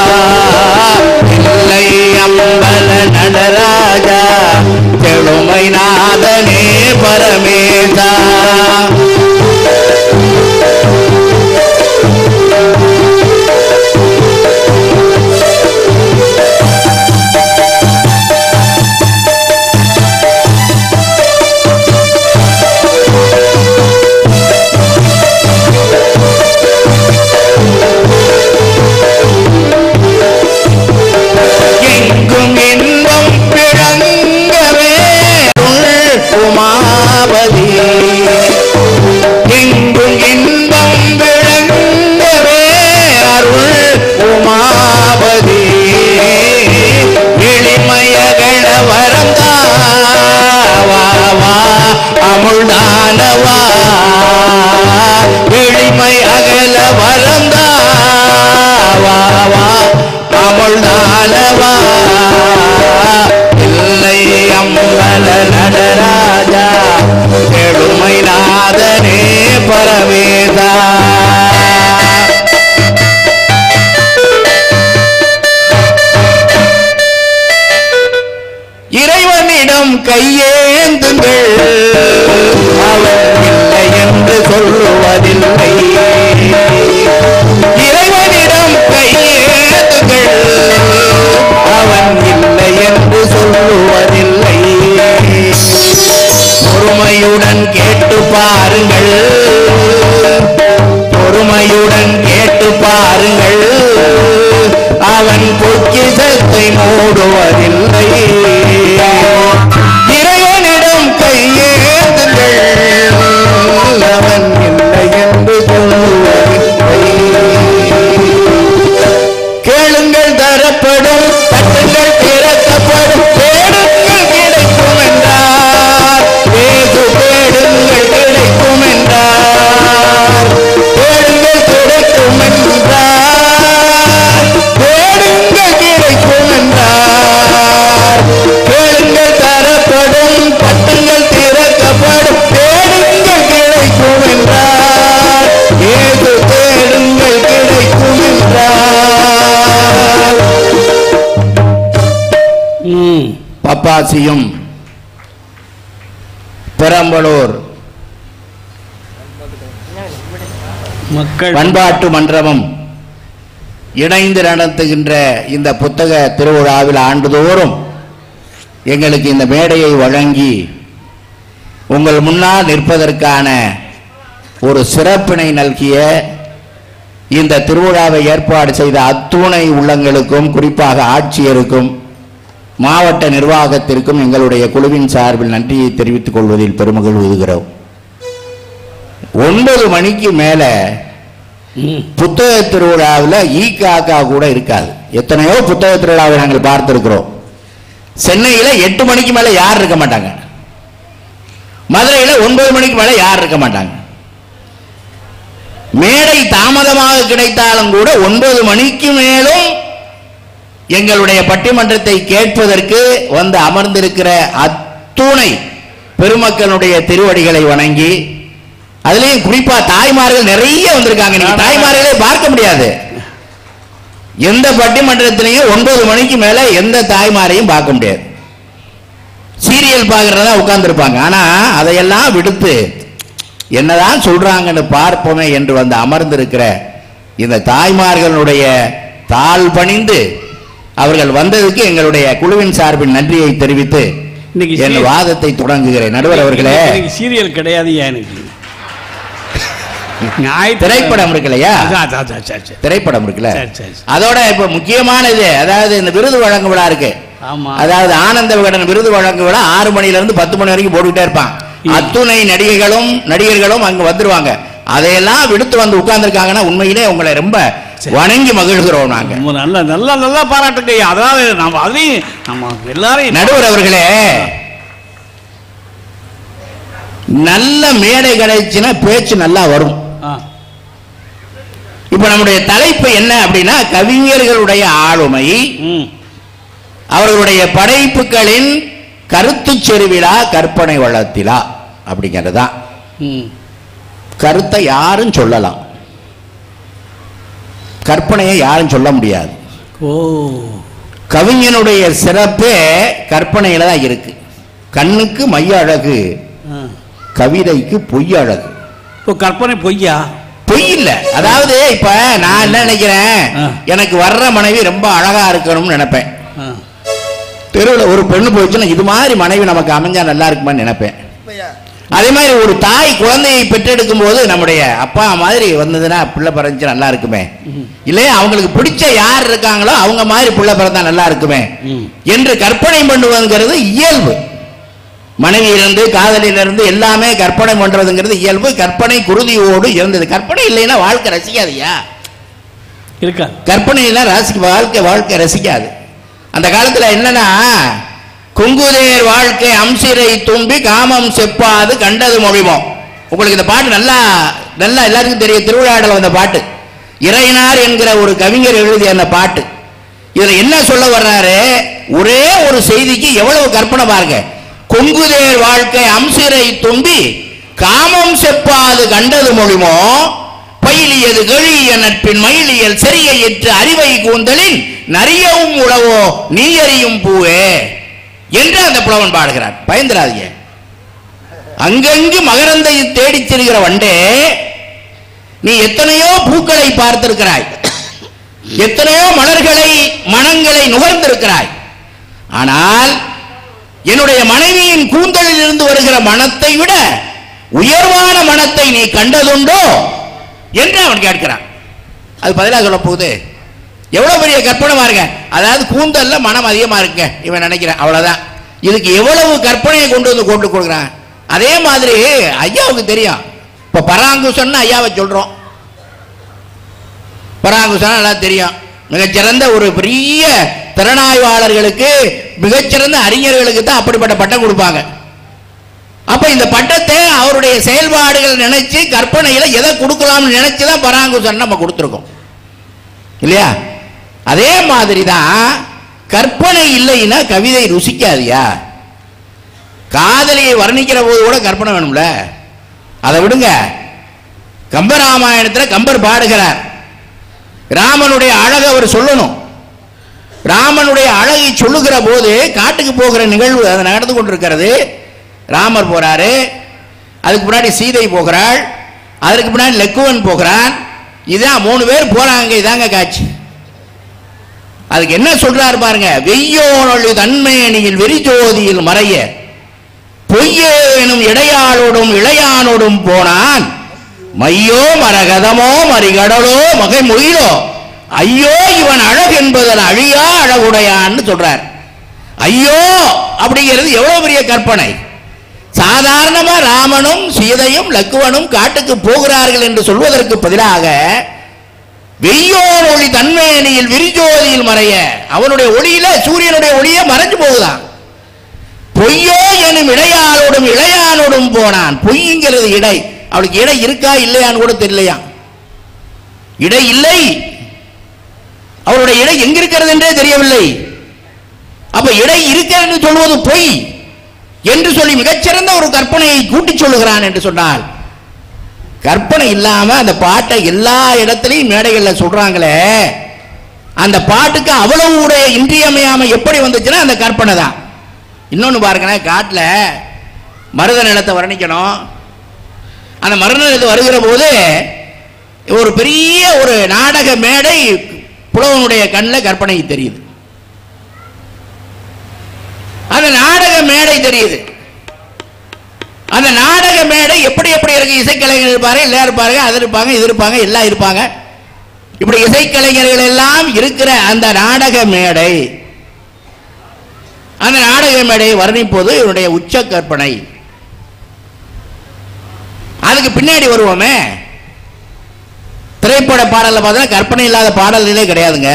இல்லை அம்பல நடராஜா செழுமை நாதனே பரமேசா எங்கும் இன்பம் பிழங்கவே அருள் உமாபதி எங்கும் இன்பம் விளங்கவே அருள் உமாபதி எளிமையகண வரந்தா வா வா அமுழ்தானவா எளிமை அகல வரந்தா வா வா அமுழ்தானவா இல்லை அம்பல நடராஜா எழுமை நாதனே பரமேதா இறைவனிடம் கையேந்துங்கள் அவன் இல்லை என்று சொல்லுவதில்லை இறைவனிடம் கையேந்துங்கள் அவன் இல்லை என்று சொல்லுவதில்லை பொறுமையுடன் கேட்டு பாருங்கள் பொறுமையுடன் கேட்டு பாருங்கள் அவன் பொக்கிசத்தை மூடுவதில்லை இறைவனிடம் கையேந்துங்கள் அவன் இல்லை என்று சொல்லுவதில்லை கேளுங்கள் தரப்படும் தட்டுங்கள் திறக்கப்படும் தேடுங்கள் கிடைக்கும் என்றார் ஏது தேடுங்கள் கிடைக்கும் என்றார் தேடுங்கள் கிடைக்கும் என்றார் தேடுங்கள் கிடைக்கும் என்றார் கேளுங்கள் தரப்படும் தட்டுங்கள் திறக்கப்படும் தேடுங்கள் கிடைக்கும் என்றார் ஏது தேடுங்கள் கிடைக்கும் என்றார் ம். பப்பாசியும் பெரம்பலூர் மக்கள் பண்பாட்டு மன்றமும் இணைந்து நடத்துகின்ற இந்த புத்தக திருவிழாவில் ஆண்டுதோறும் எங்களுக்கு இந்த மேடையை வழங்கி உங்கள் முன்னால் நிற்பதற்கான ஒரு சிறப்பினை நல்கிய இந்த திருவிழாவை ஏற்பாடு செய்த அத்துணை உள்ளங்களுக்கும் குறிப்பாக ஆட்சியருக்கும் மாவட்ட நிர்வாகத்திற்கும் எங்களுடைய குழுவின் சார்பில் நன்றியை தெரிவித்துக் கொள்வதில் பெருமகிழ்வுகிறோம் ஒன்பது மணிக்கு மேல ம். புத்தக திருவிழாவில் ஈ காக்கா கூட இருக்காது எத்தனையோ புத்தக திருவிழாவை நாங்கள் பார்த்திருக்கிறோம் சென்னையில எட்டு மணிக்கு மேல யார் இருக்க மாட்டாங்க மதுரையில ஒன்பது மணிக்கு மேல யார் இருக்க மாட்டாங்க மேடை தாமதமாக கிடைத்தாலும் கூட ஒன்பது மணிக்கு மேலும் எங்களுடைய பட்டிமன்றத்தை கேட்பதற்கு வந்து அமர்ந்திருக்கிற அத்துணை பெருமக்களுடைய திருவடிகளை வணங்கி அதுலயும் குறிப்பா தாய்மார்கள் நிறைய வந்திருக்காங்க நீங்க தாய்மார்களே பார்க்க முடியாது எந்த பட்டிமன்றத்திலையும் ஒன்பது மணிக்கு மேல எந்த தாய்மாரையும் பார்க்க முடியாது சீரியல் பார்க்கறதா உட்கார்ந்துருப்பாங்க ஆனா அதையெல்லாம் விடுத்து என்னதான் சொல்றாங்கன்னு பார்ப்போமே என்று வந்து அமர்ந்திருக்கிற இந்த தாய்மார்களுடைய தாழ் பணிந்து அவர்கள் வந்ததுக்கு எங்களுடைய குழுவின் சார்பில் நன்றியை தெரிவித்து இன்னைக்கு என் சீ- வாதத்தை தொடங்குகிறேன் நடுவர் அவர்களே எனக்கு சீரியல் கிடையாதுயா எனக்கு ஞாயிற்று- திரைப்படம் இருக்கு இல்லையா அதான், அதான், அதான், சரி, சரி. திரைப்படம் இருக்குல்ல சரி, சரி, சரி. அதோட இப்ப முக்கியமானது அதாவது இந்த விருது வழங்கும் விழா இருக்கு ஆமா அதாவது ஆனந்த விகடன் விருது வழங்கும் விழா ஆறு மணில இருந்து பத்து மணி வரைக்கும் போட்டுக்கிட்டே இருப்பான் ம். அத்துணை நடிகைகளும் நடிகர்களும் அங்க வந்துருவாங்க அதையெல்லாம் விடுத்து வந்து உட்கார்ந்துருக்காங்கன்னா உண்மையிலே உங்களை ரொம்ப சரி. வணங்கி மகிழ்கிறோம் நாங்க ரொம்ப நல்ல நல்லா நல்லா பாராட்டுங்க ஐயா. அதாவது நம்ம அதுலயும் நம்ம எல்லாரையும் நடுவர் அவர்களே நல்ல மேடை கிடைச்சுன்னா பேச்சு நல்லா வரும் ஆ, இப்ப நம்முடைய தலைப்பு என்ன அப்படின்னா கவிஞர்களுடைய ஆளுமை ம், அவர்களுடைய படைப்புகளின் கருத்து செருவிழா கற்பனை வளத்திலா அப்படிங்கிறது தான் ம். கருத்தை யாரும் சொல்லலாம் கற்பனையை யாரும் சொல்ல முடியாது ஓ கவிஞனுடைய சிறப்பே கற்பனையில தான் இருக்கு கண்ணுக்கு மைய அழகு ஆ. கவிதைக்கு பொய் அழகு இப்போ கற்பனை பொய்யா பொய் இல்ல அதாவது இப்ப நான் என்ன நினைக்கிறேன் ஆ. எனக்கு வர்ற மனைவி ரொம்ப அழகா இருக்கணும்னு நினைப்பேன் ஆ. தெருவில் ஒரு பெண்ணு போயிடுச்சுன்னா இது மாதிரி மனைவி நமக்கு அமைஞ்சா நல்லா இருக்குமான்னு நினைப்பேன் அதே மாதிரி ஒரு தாய் குழந்தையை பெற்றெடுக்கும் போது நம்முடைய அப்பா மாதிரி வந்ததுன்னா பிள்ளை பிறந்துச்சு நல்லா இருக்குமே ம். இல்லையா அவங்களுக்கு பிடிச்ச யார் இருக்காங்களோ அவங்க மாதிரி பிள்ளை பிறந்தா நல்லா இருக்குமே ம். என்று கற்பனை பண்ணுவதுங்கிறது இயல்பு மனைவியிலிருந்து காதலிலிருந்து எல்லாமே கற்பனை பண்றதுங்கிறது இயல்பு கற்பனை குருதியோடு இருந்தது கற்பனை இல்லைன்னா வாழ்க்கை ரசிக்காதியா இருக்கா கற்பனை இல்லைன்னா ரசிக்க வாழ்க்கை வாழ்க்கை ரசிக்காது அந்த காலத்துல என்னன்னா குங்குதேர் வாழ்க்கை அம்சிரை தும்பி காமம் செப்பாது கண்டது மொழிவோம் உங்களுக்கு இந்த பாட்டு நல்லா நல்லா எல்லாருக்கும் தெரியும் திருவிழாடல வந்த பாட்டு இறையனார் என்கிற ஒரு கவிஞர் எழுதிய அந்த பாட்டு இதுல என்ன சொல்ல வர்றாரு ஒரே ஒரு செய்திக்கு எவ்வளவு கற்பனை பாருங்க கொங்குதேர் வாழ்க்கை அம்சிரை தும்பி காமம் செப்பாது கண்டது மொழிமோ பயிலியது கெழிய நட்பின் மயிலியல் செறியிற்று அறிவை கூந்தலின் நரியவும் உழவோ நீ அறியும் பூவே என்று அந்த புலவன் பாடுகிறார் பயந்துராதீங்க அங்கங்கு மகரந்தை தேடிச் செல்கிற வண்டே நீ எத்தனையோ பூக்களை பார்த்திருக்கிறாய் எத்தனையோ மலர்களை மனங்களை நுகர்ந்திருக்கிறாய் ஆனால் என்னுடைய மனைவியின் கூந்தலில் இருந்து வருகிற மனத்தை விட உயர்வான மனத்தை நீ கண்டதுண்டோ என்று அவன் கேட்கிறான் அது பதிலாக சொல்ல போகுது எவ்வளவு பெரிய கற்பனை பாருங்க அதாவது கூந்தல்ல மனம் அதிகமா இருக்கு இவன் நினைக்கிறான் அவ்வளவுதான் இதுக்கு எவ்வளவு கற்பனையை கொண்டு வந்து கொண்டு கொடுக்குறான் அதே மாதிரி ஐயாவுக்கு தெரியும் இப்ப பராங்குசன்னு ஐயாவை சொல்றோம் பராங்குசன் நல்லா தெரியும் மிகச்சிறந்த ஒரு பெரிய திறனாய்வாளர்களுக்கு மிகச்சிறந்த அறிஞர்களுக்கு தான் அப்படிப்பட்ட பட்டம் கொடுப்பாங்க அப்ப இந்த பட்டத்தை அவருடைய செயல்பாடுகள் நினைச்சு கற்பனையில எதை கொடுக்கலாம்னு நினைச்சு தான் பராங்குசன் நம்ம கொடுத்துருக்கோம் இல்லையா அதே மாதிரி தான் கற்பனை இல்லைன்னா கவிதை ருசிக்காதியா காதலியை வர்ணிக்கிற போது கூட கற்பனை வேணும்ல அதை விடுங்க கம்பராமாயணத்துல கம்பர் பாடுகிறார் ராமனுடைய அழகை அவர் சொல்லணும் ராமனுடைய அழகை சொல்லுகிற போது காட்டுக்கு போகிற நிகழ்வு அது நடந்து கொண்டிருக்கிறது ராமர் போறாரு அதுக்கு முன்னாடி சீதை போகிறாள் அதற்கு முன்னாடி லக்குவன் போகிறான் இதான் மூணு பேர் போறாங்க இதாங்க காட்சி அதுக்கு என்ன சொல்றாரு பாருங்க வெய்யோனொழி தன்மேனியில் வெறிஜோதியில் மறைய பொய்யே எனும் இடையாளோடும் இளையானோடும் போனான் மையோ மரகதமோ மறிகடலோ மகை முயிலோ ஐயோ இவன் அழகு என்பதன் அழியா அழகுடையான்னு சொல்றார் ஐயோ அப்படிங்கிறது எவ்வளவு பெரிய கற்பனை சாதாரணமா ராமனும் சீதையும் லக்குவனும் காட்டுக்கு போகிறார்கள் என்று சொல்வதற்கு பதிலாக வெய்யோர் ஒளி தன்மேனியில் விரிஜோதியில் மறைய அவனுடைய ஒளியில சூரியனுடைய ஒளியே மறைஞ்சு போகுதான் பொய்யோ எனும் இடையாளோடும் இளையானோடும் போனான் பொய்ங்கிறது இடை அவளுக்கு இடை இருக்கா இல்லையான்னு கூட தெரியலையா இடை இல்லை அவருடைய இடை எங்க இருக்கிறது என்றே தெரியவில்லை அப்ப இடை இருக்கிறது சொல்வது பொய் என்று சொல்லி மிகச்சிறந்த ஒரு கற்பனையை கூட்டிச் சொல்லுகிறான் என்று சொன்னால் கற்பனை இல்லாம அந்த பாட்டை எல்லா இடத்துலையும் மேடைகள்ல சொல்றாங்களே அந்த பாட்டுக்கு அவ்வளவு உடைய இன்றியமையாம எப்படி வந்துச்சுன்னா அந்த கற்பனை தான் இன்னொன்னு பாருங்களேன் காட்டுல மருத நிலத்தை வர்ணிக்கணும் அந்த மருத நிலத்து வருகிற போது ஒரு பெரிய ஒரு நாடக மேடை புலவனுடைய கண்ணில் கற்பனை தெரியுது அந்த நாடக மேடை தெரியுது அந்த நாடக மேடை எப்படி எப்படி இருக்கு இசைக்கலைஞர் இருப்பாரு எல்லாம் இருப்பாங்க அது இருப்பாங்க இது இருப்பாங்க எல்லாம் இருப்பாங்க இப்படி இசைக்கலைஞர்கள் எல்லாம் இருக்கிற அந்த நாடக மேடை அந்த நாடக மேடையை வர்ணிப்போது இவனுடைய உச்ச கற்பனை அதுக்கு பின்னாடி வருவோமே திரைப்பட பாடல்ல பார்த்தா கற்பனை இல்லாத பாடல்களே கிடையாதுங்க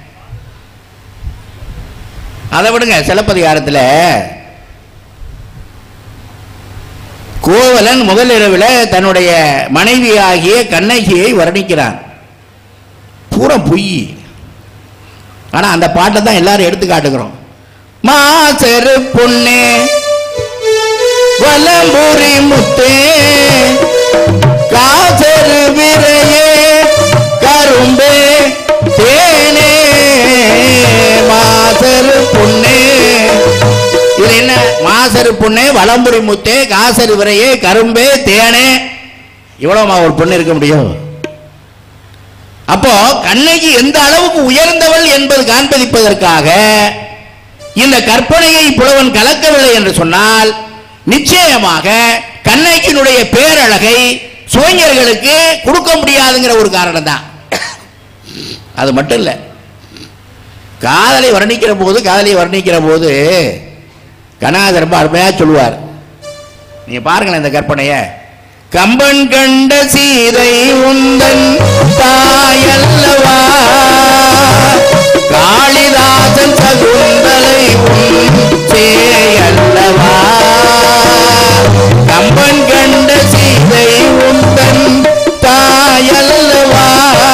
அதை விடுங்க சிலப்பதிகாரத்தில் கோவலன் முதலிரவில் தன்னுடைய மனைவியாகிய கண்ணகியை வர்ணிக்கிறான் பூரா பொய் ஆனா அந்த பாட்டை தான் எல்லாரும் எடுத்து காட்டுகிறோம் மாசரு பொண்ணே வலம்புரி முத்தே காசரு விரையே கரும்பே தேனே மாசரு பொண்ணே இது என்ன மாசரு பொண்ணே வலம்புரி முத்தே காசரு விரையே கரும்பே தேனே இவ்வளவுமா ஒரு பொண்ணு இருக்க முடியும் அப்போ கண்ணகி எந்த அளவுக்கு உயர்ந்தவள் என்பது காண்பிப்பதற்காக இந்த கற்பனையை புலவன் கலக்கவில்லை என்று சொன்னால் நிச்சயமாக கண்ணகியினுடைய பேரழகை சுவைஞர்களுக்கு கொடுக்க முடியாதுங்கிற ஒரு காரணம் தான் அது மட்டும் இல்லை காதலை வர்ணிக்கிற போது காதலை வர்ணிக்கிற போது கனாத ரொம்ப அருமையா சொல்லுவார் நீங்க பாருங்களேன் இந்த கற்பனைய கம்பன் கண்ட சீதை உந்தன் தாயல்லவா காளிதாசன் சகுந்தலை உன் சேயல்லவா கம்பன் கண்ட சீதை உந்தன் தாயல்லவா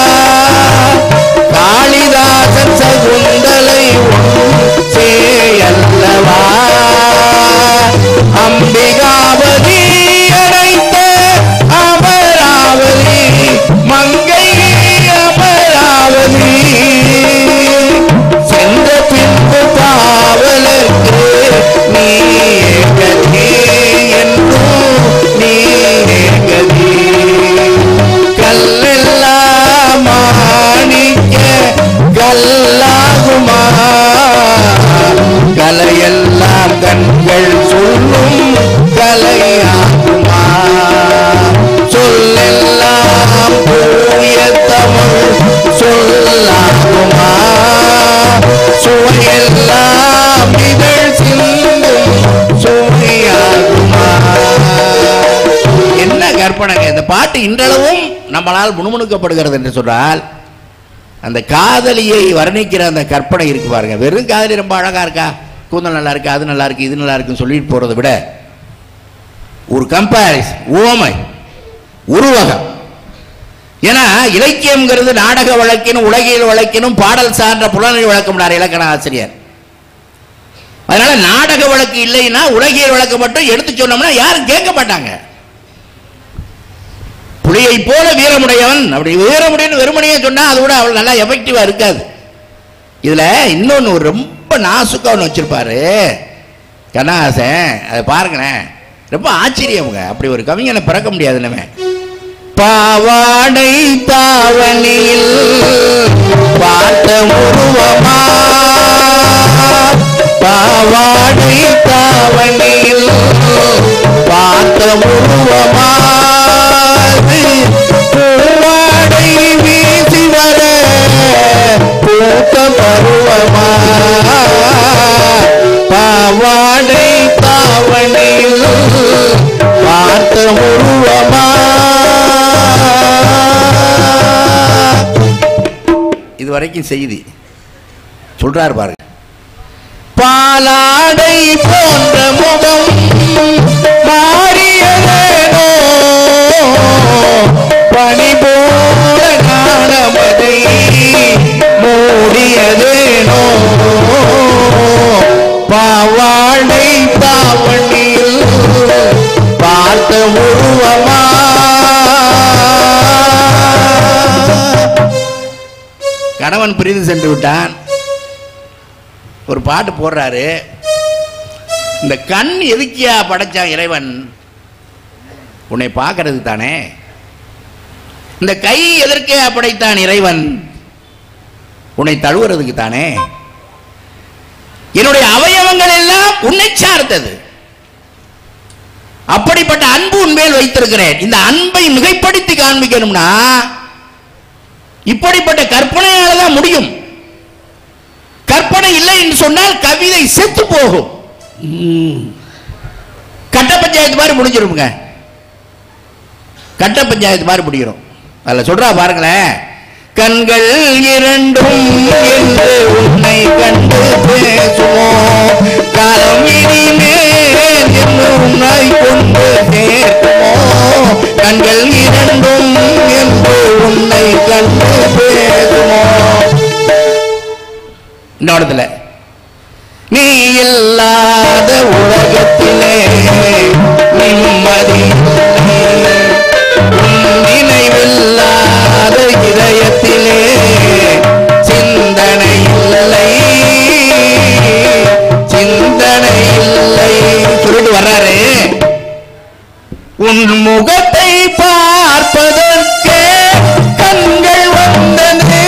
காளிதாசன் சகுந்தலை உன் சேயல்லவா அம்பிகாவதி அழைத்த அமராவதி மங்கை அமராவதி சென்ற பின்பு காவலுக்கு நீ ஏகதி என்றும் நீ ஏகதி கல்லெல்லாம் மாணிக்க கல்லாகுமா கலையெல்லாம் கண்கள் சொல்லும் கலையாகுமா சொல்லெல்லாம் தூய தமிழ் சொல்லாகுமா சுவையெல்லாம் இதழ் சிந்தும் சுவையாகுமா என்ன கற்பனைங்க இந்த பாட்டு இன்றளவும் நம்மளால் முணுமுணுக்கப்படுகிறது என்று சொன்னால் அந்த காதலியை வர்ணிக்கிற அந்த கற்பனை இருக்கு பாருங்க வெறும் காதலி ரொம்ப அழகா இருக்கா கூந்தல் நல்லா இருக்கு அது நல்லா இருக்கு இது நல்லா இருக்குன்னு சொல்லிட்டு போறதை விட ஒரு கம்பேரிஸ் உவமை உருவகம் ஏன்னா இலக்கியம்ங்கிறது நாடக வழக்கினும் உலகியல் வழக்கினும் பாடல் சார்ந்த புலனை வழக்கம்னார் இலக்கண ஆசிரியர் அதனால நாடக வழக்கு இல்லைன்னா உலகியல் வழக்கு மட்டும் எடுத்து சொன்னோம்னா யாரும் கேட்க மாட்டாங்க புலியை போல வீரமுடையவன் அப்படி வீரமுடையன் வெறுமனையே சொன்னா அது கூட அவள் நல்லா எஃபெக்டிவா இருக்காது இதுல இன்னொன்னு ஒரு ரொம்ப நாசுக்கா ஒன்று வச்சிருப்பாரு கண்ணாசன் அதை பாருங்களேன் ரொம்ப ஆச்சரியமுங்க அப்படி ஒரு கவிஞனை பிறக்க முடியாது நம்ம பாவாடை தாவணியில் பார்த்த உருவமா பாவாடை தாவணியில் பார்த்த உருவமா பூவாடை வீசி வர பூத்த பருவமா பாவாடை தாவணியில் பார்த்த உருவமா இது வரைக்கும் செய்தி சொல்றாரு பாருங்க பாலாடை போன்ற முகம் மாறியதேனோ பனி போல காணமதை மூடியதேனோ பாவாடை தாவணியில் பார்த்த உருவமா கணவன் பிரிந்து சென்று விட்டான் ஒரு பாட்டு போடுறாரு இந்த கண் எதுக்கியா படைச்சான் இறைவன் உன்னை பார்க்கறதுக்கு தானே இந்த கை எதற்கே படைத்தான் இறைவன் உன்னை தழுவுறதுக்கு தானே என்னுடைய அவயவங்கள் எல்லாம் உன்னை சார்ந்தது அப்படிப்பட்ட அன்பு உன்மேல் வைத்திருக்கிறேன் இந்த அன்பை மிகைப்படுத்தி காண்பிக்கணும்னா இப்படிப்பட்ட கற்பனையால தான் முடியும் கற்பனை இல்லை என்று சொன்னால் கவிதை செத்து போகும் கட்ட பஞ்சாயத்து மாதிரி முடிஞ்சிருமுங்க கட்ட பஞ்சாயத்து மாதிரி முடிகிறோம் அதில் சொல்றா பாருங்களேன் கண்கள் இரண்டும் என்று உன்னை கண்டு பேசுவோம் காலம் இனிமேல் என்று உன்னை கொண்டு சேர்க்குமோ கண்கள் இரண்டும் என்று உன்னை கண்டு பேசுவோம் இந்த இடத்துல நீ இல்லாத உலகத்திலே நிம்மதி இல்லை. உன் நினைவில்லாத இதயத்திலே சிந்தனை இல்லை சிந்தனை இல்லை சொல்லிட்டு வர்றாரு உன் முகத்தை பார்ப்பதற்கே கண்கள் வந்தது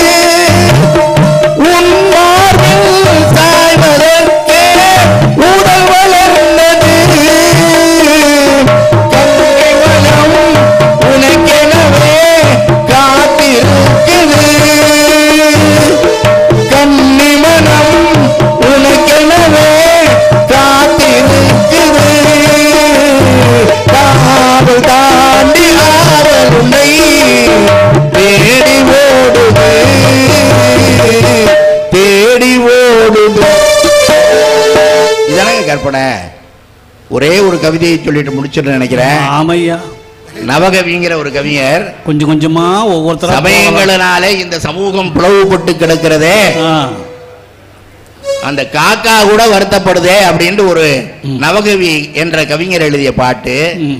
உன் மார்பில் சாய்வதற்கே உடல் வளர்ந்தது கங்கை வனம் உனக்கெனவே காத்திருக்குது கன்னி மனம் உனக்கெனவே காத்திருக்குது காவல் தாண்டி ஆவல் உன்னை தேடி ஓடுது தேடி ஓடுது இதானங்க கற்பனை ஒரே ஒரு கவிதையை சொல்லிட்டு முடிச்சிட்டு நினைக்கிறேன் ஆமையா நவகவிங்கிற ஒரு கவிஞர் கொஞ்சம் கொஞ்சமா ஒவ்வொருத்தரா சமயங்களினாலே இந்த சமூகம் பிளவுபட்டு கிடக்கிறதே ஆ, அந்த காக்கா கூட வருத்தப்படுதே அப்படின்ட்டு ஒரு ம். நவகவி என்ற கவிஞர் எழுதிய பாட்டு ம்.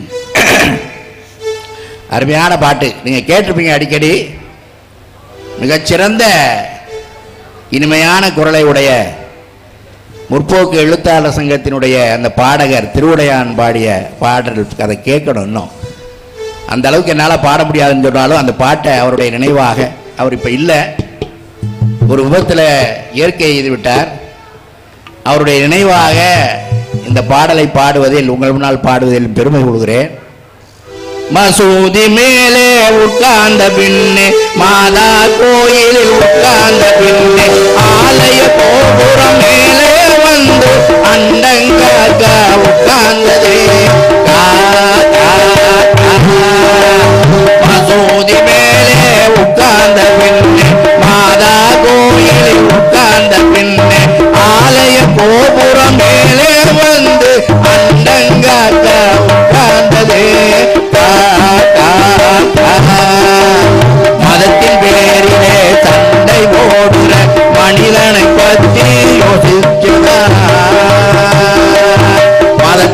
அருமையான பாட்டு நீங்க கேட்டிருப்பீங்க அடிக்கடி மிகச்சிறந்த இனிமையான குரலை உடைய முற்போக்கு எழுத்தாளர் சங்கத்தினுடைய அந்த பாடகர் திருவுடையான் பாடிய பாடல் அதை கேட்கணும் இன்னும் அந்த அளவுக்கு என்னால் பாட முடியாதுன்னு சொன்னாலும் அந்த பாட்டை அவருடைய நினைவாக அவர் இப்போ இல்லை ஒரு விபத்தில் இயற்கை எய்து விட்டார் அவருடைய நினைவாக இந்த பாடலை பாடுவதில் உங்கள் முன்னால் பாடுவதில் பெருமை கொள்கிறேன் மசூதி மேலே உட்கார்ந்த பின்னே மாதா கோயிலில் உட்கார்ந்த பின்னே ஆலய கோபுரம் மேலே வந்து அண்டங்காக்க உட்கார்ந்ததே கா, கா, கா. மசூதி மேலே உட்கார்ந்த பின்னே மாதா கோயிலில் உட்கார்ந்த பின்னே ஆலய கோபுரம் மேலே வந்து அண்டங்காக்க உட்கார்ந்ததே கா, கா, கா. மதத்தின் பேரிலே சண்டை போடுற மனிதனை பற்றி யோசிக்கிறார் மத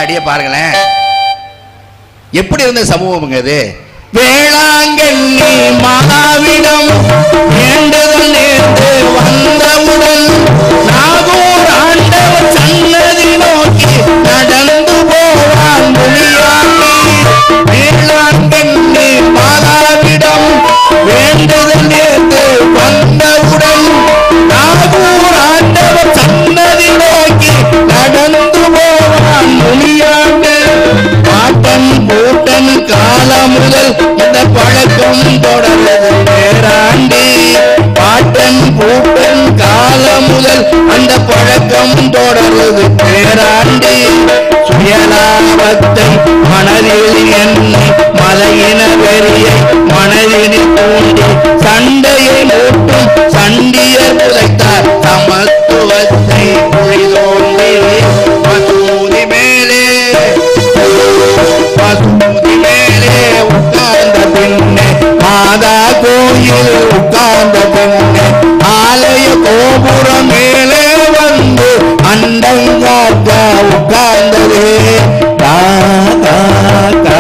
அடிய பாருங்களேன் எப்படி இருந்த சமூகம்ங்க இது வேளாங்கண்ணி மாதாவிடம் வேண்டுதல் நேர்ந்து வந்தவுடன் நாகூர் ஆண்டவர் சன்னதி நோக்கி நடந்து போவான் முனியாண்டி வேளாங்கண்ணி மாதாவிடம் வேண்டுதல் நேர்ந்து வந்தவுடன் நாகூர் ஆண்டவர் சன்னதி நோக்கி நடந்து போவான் முனியாண்டு பாட்டன் பூட்டன் காலம் முதல் இந்த பழக்கம் தொடர்ந்தது பேராண்டி பாட்டன் பூட்டன் காலம் முதல் அந்த பழக்கம் தொடர்ந்தது பேராண்டி சுயலாபத்தை மனதில் என்னை மலையின வெறியை மனதினில் தூண்டி சண்டையை மூட்டும் சண்டியர் உதைத்தார் சமத்துவத்தை குழிதோண்டி மசூதி மேலே மசூதி மேலே உட்கார்ந்த பின்னே மாதா கோயில் உட்கார்ந்த பின்னே ஆலய கோபுரம் மேலே வந்து அண்டங்காக்க உட்கார்ந்ததே கா, கா, கா.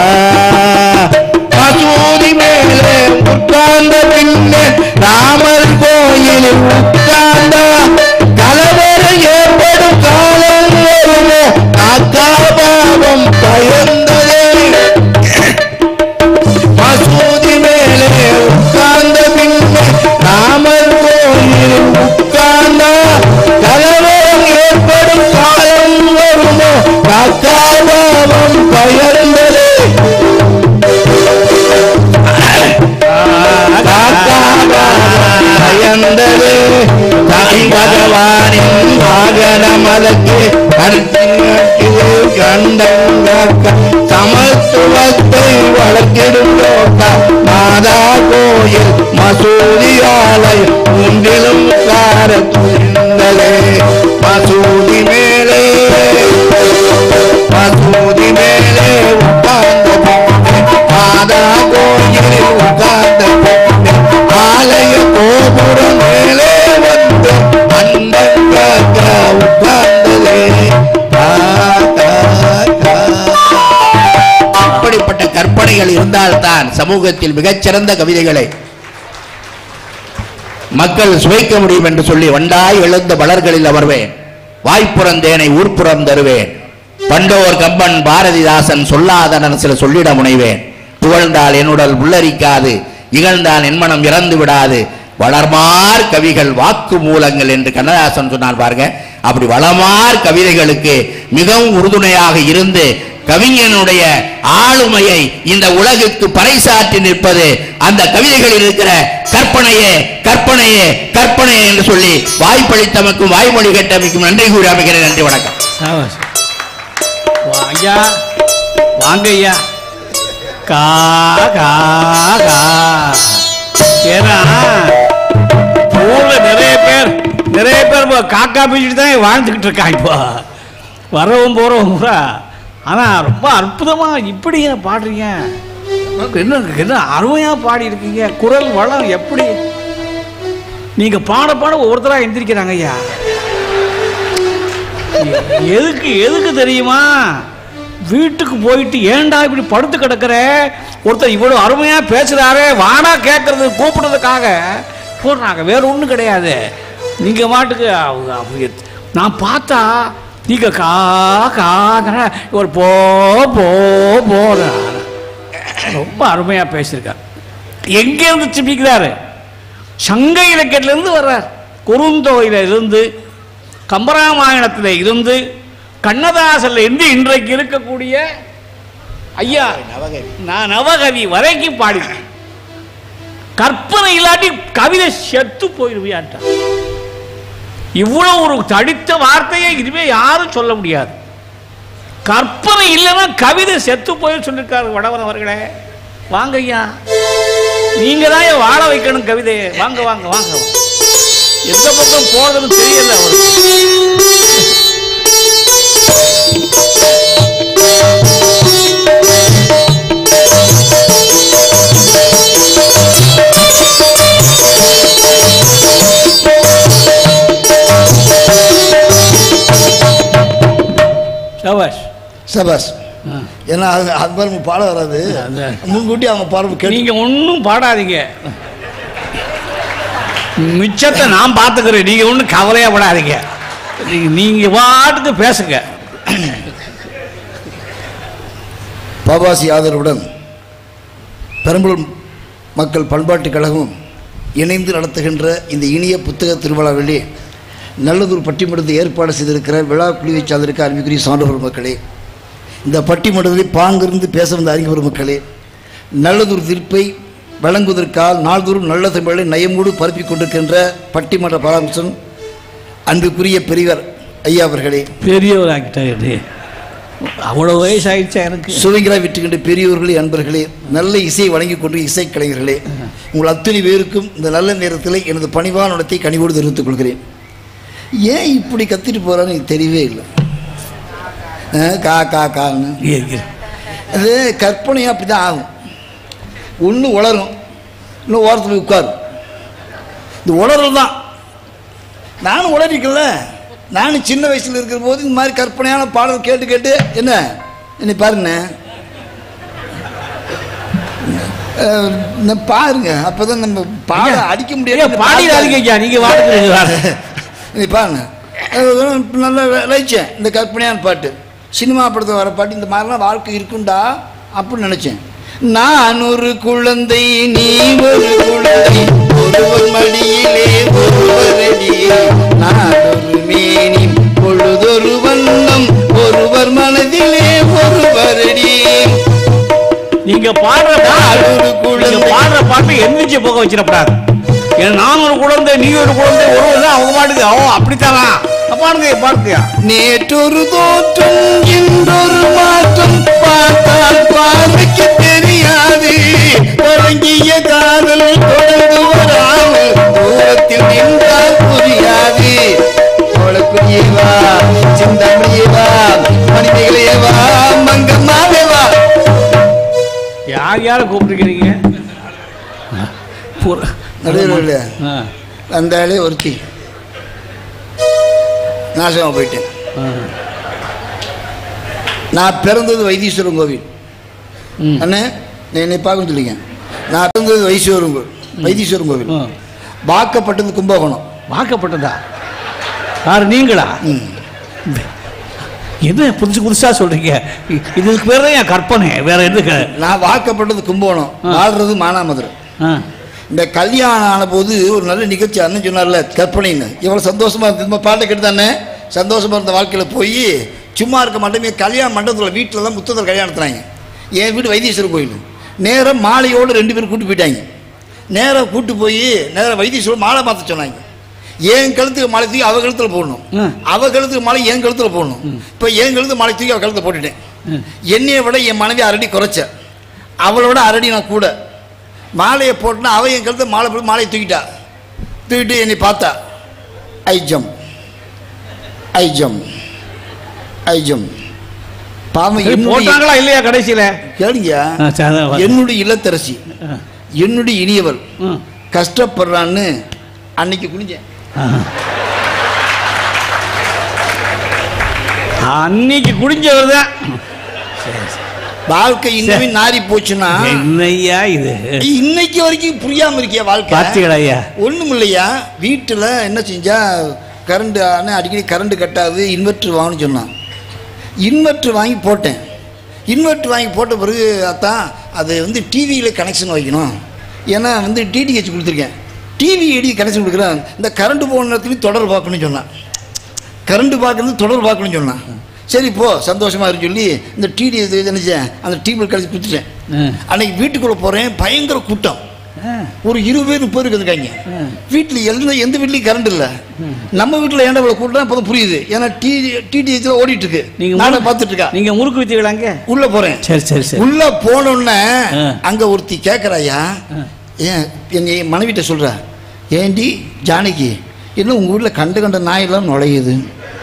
மசூதி மேலே உட்கார்ந்த பின்னே ராமர் கோயிலில் உட்கார்ந்த கலவரம் ஏற்படும் காலம் வருமோ காக்கா பாவம் பயந்ததே மசூதி மேலே உட்கார்ந்த பின்னே ராமர் கோயிலில் உட்கார்ந்த கலவரம் ஏற்படும் காலம் வருமோ காக்கா பாவம் பயந்ததே பயந்தது தாய் பகவானின் வாகனம் அதற்கு கருத்தின் கண்டங்க சமத்துவத்தை வளர்க்கிடும் லோகா மாதா கோயில் மசூதி ஆலயம் ஒன்றிலும் கார துணிந்ததே மசூதி மேலே மசூதி மேலே உட்கார்ந்த பின்னே மாதா கோயிலில் உட்கார்ந்த பின்னே ஆலய கோபுரம் மேலே வந்து அண்டங்க உட்கார்ந்ததே கா, கா, கா. இப்படிப்பட்ட கற்பனைகள் இருந்தால்தான் சமூகத்தில் மிகச்சிறந்த கவிதைகளை மக்கள் சுவைக்க முடியும் என்று சொல்லி வண்டாய் எழுந்த மலர்களில் அமர்வேன் வாய்ப்புறந்தேனை ஊர்ப்புறம் தருவேன் பண்டோர் கம்பன் பாரதிதாசன் சொல்லாதன சில சொல்லிட முனைவேன் புகழ்ந்தால் என்னுடல் புல்லரிக்காது இகழ்ந்தால் என் மனம் இறந்து விடாது வளர்மார் கவிகள் வாக்கு மூலங்கள் என்று கண்ணதாசன் சொன்னார் பாருங்க அப்படி வளமார் கவிதைகளுக்கு மிகவும் உறுதுணையாக இருந்து கவிஞனுடைய ஆளுமையை இந்த உலகுக்கு பறைசாற்றி நிற்பது அந்த கவிதைகளில் இருக்கிற கற்பனையே கற்பனையே கற்பனையே என்று சொல்லி வாய்ப்பளித்தமைக்கும் வாய்மொழி கேட்டமைக்கும் நன்றி கூறி அமைக்கிறேன் நன்றி வணக்கம் சாபாஷ். வா, ஐயா வாங்க ஐயா கா கா கா ஏன்னா ஊர்ல நிறைய பேர் நிறைய பேர் இப்போ காக்கா பேசிட்டு தான் வாழ்ந்துக்கிட்டு இருக்காங்க இப்போ வரவும் போறவங்க பூரா ஆனா ரொம்ப அற்புதமா இப்படி ஏன் பாடுறீங்க என்ன என்ன அருமையா பாடி இருக்கீங்க குரல் வளம் எப்படி நீங்க பாட பாட ஒவ்வொருத்தரா எந்திரிக்கிறாங்க ஐயா எதுக்கு எதுக்கு தெரியுமா வீட்டுக்கு போயிட்டு ஏன்டா இப்படி படுத்து கிடக்குற ஒருத்தர் இவ்வளவு அருமையா பேசுறாரே வாடா கேட்கறது கூப்பிடுறதுக்காக போடுறாங்க வேற ஒன்றும் கிடையாது நீங்க மாட்டுக்கு அவங்க- அவங்க நான் பார்த்தா நீங்க கா கா ஒரு போ போ போற ரொம்ப அருமையா பேசியிருக்கார் எங்க இருந்து சிப்பிக்கிறாரு சங்க இலக்கியத்துல இருந்து வர்றார் குறுந்தொகையில இருந்து கம்பராமாயணத்தில் இருந்து கண்ணதாசன்ல இருந்து இன்றைக்கு இருக்கக்கூடிய ஐயா நான் நவகவி வரைக்கும் பாடினேன் கற்பனை இல்லாட்டி கவிதை செத்து போயிருவியான்ட்டான் இவ்வளவு ஒரு தடித்த வார்த்தையை இதுவே யாரும் சொல்ல முடியாது கற்பனை இல்லைன்னா கவிதை செத்து போய் சொல்லியிருக்காரு வடவன் அவர்களே வாங்க ஐயா நீங்க தான் ஏன் வாழ வைக்கணும் கவிதையை வாங்க வாங்க வாங்க எந்த பக்கம் போறதுன்னு தெரியல அவருக்கு சபாஷ் சபாஸ் ஆ. ஏன்னா அது அது மாதிரி பாட வராது அதான். முன்கூட்டி அவங்க பாடம் கேட்டு நீங்க ஒன்றும் பாடாதீங்க மிச்சத்தை நான் பார்த்துக்கிறேன் நீங்க ஒன்றும் கவலையா படாதீங்க நீங்க- நீங்க பாட்டுக்கு பேசுங்க பாபாசி ஆதரவுடன் பெரம்பலூர் மக்கள் பண்பாட்டுக் கழகமும் இணைந்து நடத்துகின்ற இந்த இனிய புத்தக திருவிழாவிலே நல்லதொரு பட்டிமன்றத்தை ஏற்பாடு செய்திருக்கிற விழா குழுவை சார்ந்திருக்க அருமைக்குரிய சான்றோர் மக்களே இந்த பட்டிமன்றத்தில் பாங்கிருந்து பேச வந்த அறிஞர் மக்களே நல்லதொரு தீர்ப்பை வழங்குவதற்கால் நாள்தோறும் நல்ல தமிழை நயமோடு பரப்பிக் கொண்டிருக்கின்ற பட்டிமன்ற பராமர்சன் அன்புக்குரிய பெரியவர் ஐயா அவர்களே பெரியவர் ஆகிட்டாரு அவ்வளோ வயசு ஆயிடுச்சா எனக்கு சுவைகளாக விட்டுக்கின்ற பெரியோர்களே அன்பர்களே நல்ல இசையை வழங்கி கொண்டு இசைக்கலைஞர்களே உங்கள் அத்தனை பேருக்கும் இந்த நல்ல நேரத்தில் எனது பணிவான நடத்தை கனிவோடு தெரிவித்துக் கொள்கிறேன் ஏன் இப்படி கத்திட்டு போகிறான்னு எனக்கு தெரியவே இல்லை அஹ், கா கா கான்னு இருக்கிறேன். அது கற்பனையாக அப்படி தான் ஆகும் ஒன்று உளரும் இன்னும் ஓரத்தில் போய் உட்காரும் இந்த உளறல் தான் நானும் உளறிக்கல நானும் சின்ன வயசில் இருக்கிற போது இந்த மாதிரி கற்பனையான பாடல் கேட்டு கேட்டு என்ன என்னை பாருங்க அஹ், இந்த பாருங்க அப்பதான் நம்ம பாட ஐயா, அடிக்க ஐயா, முடியாது பாடிடாதீங்க ஐயா நீங்க வாட்டுக்கு நீ பாருங்க அது நல்லா ரசித்தேன் இந்த கற்பனையான பாட்டு சினிமா படத்தில் வர பாட்டு இந்த மாதிரிலாம் வாழ்க்கை இருக்குண்டா அப்படின்னு நினச்சேன் நான் ஒரு குழந்தை நீ ஒரு குழந்தை ஒருவர் மடியிலே ஒருவரடி நான் ஒரு மேனி பொழுதொரு வண்ணம் ஒருவர் மனதிலே ஒருவரடி நீங்க பாடுற பாட்டு ஒரு குழந்தை. நீங்க பாடுற பாட்டு எந்திரிச்சு போக வச்சிடக்கூடாது ஏன்னா நான் ஒரு குழந்தை நீ ஒரு குழந்தை ஒரு தான் அவங்க பாட்டுக்கு ஓ அப்படித்தானா பாடுங்க பாடுங்க நேற்றொரு தோற்றம் இன்றொரு மாற்றம் பார்த்தால் பார்வைக்கு தெரியாது தொடங்கிய காதல் தொடர்ந்து வராமல் தூரத்தில் நின்றால் புரியாது அவளுக்குரியவா சிந்தாமணியவா மனிதர்களேவா மங்கம்மாவேவா யார் யாரை கூப்பிட்டுருக்கிறீங்க புற- நடுவில் ஆ, அந்த ஆளே ஒருத்தி நாசமாக போயிட்டேன் ஆ. நான் பிறந்தது வைத்தீஸ்வரன் கோவில் ம். அண்ணே நீ என்னை பார்க்க சொல்லிங்க நான் பிறந்தது வைஸ்வரன் கோவில் வைத்தீஸ்வரன் கோவில் ஆ. வாக்கப்பட்டது கும்பகோணம் வாக்கப்பட்டதா யார் நீங்களா ம். என்ன புதுசு புதுசா சொல்றீங்க இ- இதுக்கு பேர் தான் என் கற்பனை வேற எதுக்கு நான் வாக்கப்பட்டது கும்பகோணம் ஆ. வாழ்றது மானாமதுரை ஆ, இந்த கல்யாணம் ஆன போது ஒரு நல்ல நிகழ்ச்சி அண்ணன் சொன்னார்ல கற்பனைன்னு இவ்வளோ சந்தோஷமா இருந்து நம்ம பாட்டை கேட்டு தானே சந்தோஷமா இருந்த வாழ்க்கையில் போய் சும்மா இருக்க மாட்டோமே கல்யாண மண்டபத்தில் வீட்டில் தான் முத்தத்தில் கல்யாணத்துறாங்க என் வீடு வைத்தீஸ்வரர் கோயில் நேராக மாலையோடு ரெண்டு பேரும் கூட்டு போயிட்டாங்க நேராக கூட்டு போய் நேராக வைத்தீஸ்வரர் மாலை மாற்ற சொன்னாங்க என் கழுத்துக்கு மாலை தூக்கி அவ கழுத்தில் போடணும் ம். அவ கழுத்துக்கு மாலை என் கழுத்தில் போடணும் இப்போ என் கழுத்து மாலை தூக்கி அவ கழுத்தில் போட்டுட்டேன் ம். என்னையை விட என் மனைவி அரடி குறைச்ச அவளோட அரடி நான் கூட மாலையை போட்டுனா அவ என் கழுத்தை மாலை போட்டு மாலையை தூக்கிட்டா தூக்கிட்டு என்னை பார்த்தா ஐ ஜம் ஐ ஜம் ஐ ஜம் பாவம் சரி, என்னுடைய போட்டாங்களா இல்லையா கடைசியில கேளுங்க ஆ, சரி, அதான் வா- என்னுடைய இல்லத்தரசி ஆ, என்னுடைய இனியவள் ம். கஷ்டப்படுறான்னு அன்னைக்கு குனிஞ்சேன் ஆ. அன்னைக்கு குடிஞ்சவர் தான் வாழ்க்கை இன்னுமே நாரி போச்சுன்னா என்னய்யா இது இன்னைக்கு வரைக்கும் புரியாம இருக்கியா வாழ்க்கை பாத்தீங்களா ஐயா ஒன்றும் இல்லையா வீட்டில் என்ன செஞ்சா கரண்ட் ஆனால் அடிக்கடி கரண்ட் கட்டாது இன்வெர்ட்ரு வாங்கணும்னு சொன்னான் இன்வெர்ட்ரு வாங்கி போட்டேன் இன்வெர்ட்ரு வாங்கி போட்ட பிறகு அதான் அது வந்து டிவியில் கனெக்ஷன் வைக்கணும் ஏன்னா வந்து டிடிஹெச் கொடுத்துருக்கேன் டிவி எடி கனெக்ஷன் கொடுக்குறேன் இந்த கரண்ட் போன நேரத்துலையும் தொடர் பார்க்கணும்னு சொன்னான் கரண்ட் பார்க்கறது தொடர் பார்க்கணும்னு சொன்னான் சரி போ சந்தோஷமா இருக்கு சொல்லி இந்த டிடி இது நினைச்சேன் அந்த டிவியில் கழிச்சு கொடுத்துட்டேன் ம். அன்னைக்கு வீட்டுக்குள்ளே போகிறேன் பயங்கர கூட்டம் ஆ, ஒரு இருபது பேர் முப்பது பேர் இருக்காங்க ம். வீட்டில் எந்த எந்த வீட்லையும் கரண்ட் இல்லை நம்ம வீட்டில் ஏன்டா இவ்வளோ கூட்டம் இப்போ புரியுது ஏன்னா டி டிடிஹெச்சில் ஓடிட்டு இருக்கு நீங்க நானும் முறுக்கு- பார்த்துட்டு இருக்கா நீங்க முறுக்கு வித்தீங்களாங்க உள்ள போறேன் சரி சரி சரி உள்ள போனோடனே ஆ. அங்க ஒருத்தி கேட்குறாயா ஆ. ஏன் எங்க மனைவிட்ட சொல்றா ஏண்டி ஜானகி என்ன உங்க வீட்டில் கண்டு கண்ட நாயெல்லாம் நுழையுது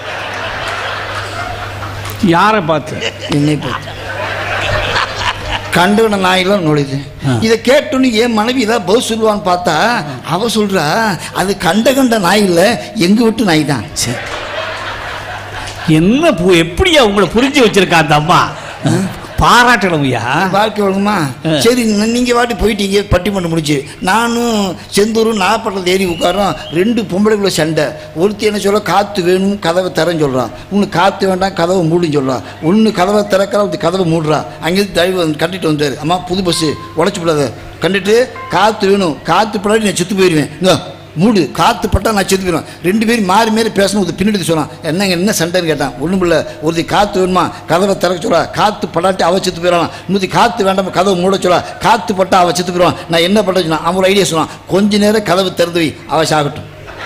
யாரை பார்த்து என்னை பார்த்து கண்டு கண்ட நாயெல்லாம் நுழையுது ஆ. இதை கேட்டோன்னு என் மனைவி ஏதாவது பதில் சொல்லுவான்னு பார்த்தா அவ சொல்றா அது கண்ட கண்ட நாய் இல்லை எங்க வீட்டு நாய் தான் சரி. என்ன பூ எப்படியா உங்களை புரிஞ்சு வச்சிருக்கா அந்த அம்மா பாராட்டணும்யா வாழ்க்கை வழங்குமா ஆ. சரி ந- நீங்க வாட்டி போயிட்டீங்க பட்டிமன்றம் முடிச்சு நானும் செந்தூரும் நாகப்பட்டினத்தில் ஏறி உட்காரோம் ரெண்டு பொம்பளைக்குள்ள சண்டை ஒருத்தி என்ன சொல்ல காத்து வேணும் கதவை தரேன்னு சொல்றான் ஒன்று காத்து வேண்டாம் கதவை மூடுன்னு சொல்றான் ஒன்று கதவை திறக்கிறா ஒருத்தி கதவை மூடுறா அங்கேருந்து தழுவி வந்து கட்டிட்டு வந்தார் அம்மா புது பஸ்ஸு உடச்சி விடாத கண்டுட்டு காத்து வேணும் காத்து படாட்டி நான் செத்து போயிடுவேன் இந்தா, மூடு காத்து பட்டா நான் செத்து போயிடுவேன் ரெண்டு பேரும் மாறி மாறி பேசணும் ஒரு பின்னாடி சொன்னான் என்னங்க என்ன சண்டைன்னு கேட்டான் ஒன்றும் இல்லை ஒருத்தி காத்து வேணுமா கதவை திறக்க சொல்றா காத்து படாட்டி அவ செத்து போயிடலாம் இன்னொரு காத்து வேண்டாம் கதவை மூட சொல்றா காத்து பட்டா அவ செத்து போயிடுவான் நான் என்ன பண்ண சொன்னான் அவன் ஒரு ஐடியா சொன்னான் கொஞ்ச நேரம் கதவை திறந்து வை அவ சாகட்டும்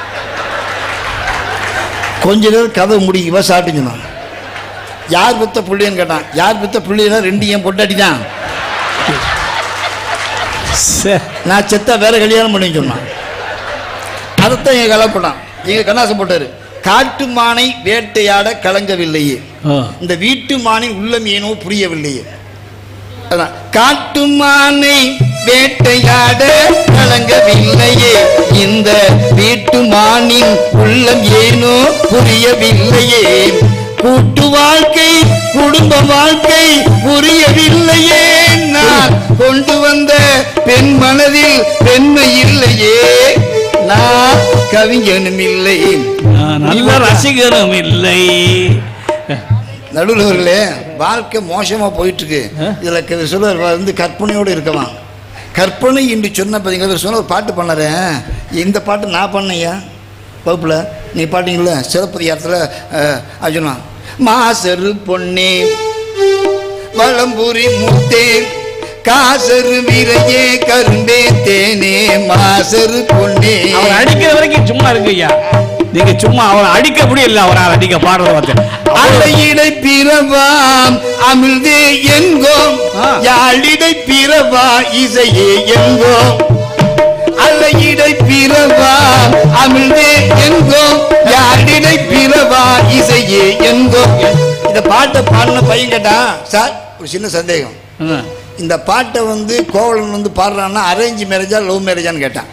கொஞ்ச நேரம் கதவை முடி இவ சாப்பிட்டு சொன்னான் யார் பெத்த புள்ளியன்னு கேட்டான் யார் பெத்த புள்ளியனா ரெண்டு என் பொட்டாட்டி தான் சே. நான் செத்தா வேற கல்யாணம் பண்ணி சொன்னான் அதைத்தான் எங்க கலப்படான் எங்க கண்ணாசம் போட்டாரு காட்டு மானை வேட்டையாட கலங்கவில்லையே ஆ. இந்த வீட்டு மானின் உள்ளம் ஏனோ புரியவில்லையே அதான் காட்டு மானை வேட்டையாட கலங்கவில்லையே இந்த வீட்டு மானின் உள்ளம் ஏனோ புரியவில்லையே கூட்டு வாழ்க்கை குடும்ப வாழ்க்கை புரியவில்லையே நான் கொண்டு வந்த பெண் மனதில் பெண்மை இல்லையே நான் கவிஞனும் இல்லை நான் நல்ல ரசிகரும் இல்லை நடுவர்களே வாழ்க்கை மோசமா போயிட்டு இருக்கு ஆ? இதுல க- சொல்லுவார் வந்து கற்பனையோடு இருக்கமா கற்பனை என்று சொன்ன பார்த்தீங்களா இவர் சொன்ன ஒரு பாட்டு பண்ணாரு இந்த பாட்டு நான் பண்ணையா வகுப்புல நீ பாட்டீங்களா சிலப்பதிகாரத்தில் அர்ஜுனா மாசரு பொன்னே வளம்புரி முத்தே காசரு விரையே கரும்பே தேனே மாசரு பொன்னே அவர் அடிக்கிற வரைக்கும் சும்மா இருங்க ஐயா நீங்க சும்மா அவரை அடிக்க முடியல அவரால் அடிக்க பாடுறத பார்த்து அலையிடை பிறவாம் அமிழ்தே எங்கோம் ஆ. யாழிடை பிறவா இசையே எங்கோம் அலையிடை பிறவாம் அமிழ்தே எங்கோம் யாழிடை பிறவா இசையே எங்கோம் இந்த பாட்டை பாடின பையன் கேட்டான் சார் ஒரு சின்ன சந்தேகம் ஆ. இந்த பாட்டை வந்து கோவலன் வந்து பாடுறான்னா அரேஞ்ச் மேரேஜா லவ் மேரேஜான்னு கேட்டான்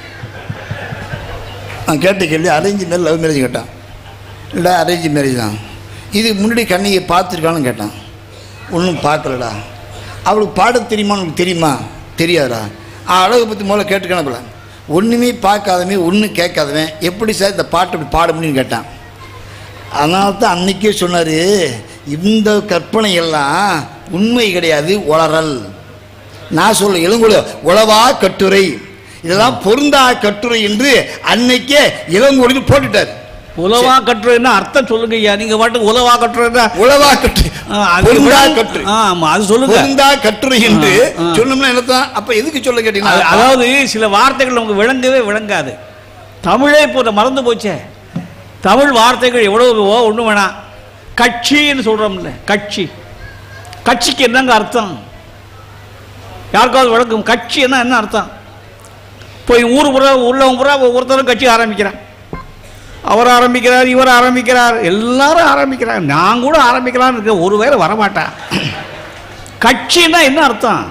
நான் கேட்ட கேள்வி அரேஞ்ச் மேரேஜ் லவ் மேரேஜ் கேட்டான் இல்லை அரேஞ்ச் மேரேஜ் தான் இது முன்னாடி கண்ணியை பார்த்துருக்கான்னு கேட்டான் ஒன்றும் பார்க்கலடா அவளுக்கு பாட தெரியுமா உனக்கு தெரியுமா தெரியாதா அழகை பற்றி முதல்ல கேட்டுக்கானப்பல ஒன்றுமே பார்க்காதவன் ஒன்றும் கேட்காதவன் எப்படி சார் இந்த பாட்டை இப்படி பாட முடியும்னு கேட்டான் அதனால தான் அன்னைக்கே சொன்னார் இந்த கற்பனை எல்லாம் உண்மை கிடையாது உளறல் நான் சொல்ல இளங்குல உளவா கட்டுரை இதெல்லாம் பொருந்தா கட்டுரை என்று அன்னைக்கே இளங்கோடியில் போட்டுட்டார் உலவா கட்டுரைன்னா அர்த்தம் சொல்லுங்க ஐயா நீங்க பாட்டு உலவா கட்டுரைன்னா உளவா கட்டுரை ஆ, அது பொருந்தா விட- கட்டுரை ஆ, ஆமா அது சொல்லுங்க பொருந்தா கட்டுரை என்று ஆ, ஆ. சொன்னோம்னா என்னத்தான் அப்ப எதுக்கு சொல்ல அது- கேட்டீங்கன்னா அதாவது சில வார்த்தைகள் நமக்கு விளங்கவே விளங்காது தமிழே இப்போ இதை மறந்து போச்சே தமிழ் வார்த்தைகள் எவ்வளவு ஒன்றும் வேணாம் கட்சின்னு சொல்றோம்ல கட்சி கட்சிக்கு என்னங்க அர்த்தம் யாருக்காவது விளக்கும் கட்சி என்ன என்ன அர்த்தம் போய் ஊர் புறா உள்ளவங்க புறா ஒருத்தரும் கட்சி ஆரம்பிக்கிறான் அவர் ஆரம்பிக்கிறார் இவர் ஆரம்பிக்கிறார் எல்லாரும் ஆரம்பிக்கிறாங்க நான் கூட ஆரம்பிக்கலாம்னு இருக்கேன் ஒரு வேளை வரமாட்டேன் கட்சின்னா என்ன அர்த்தம்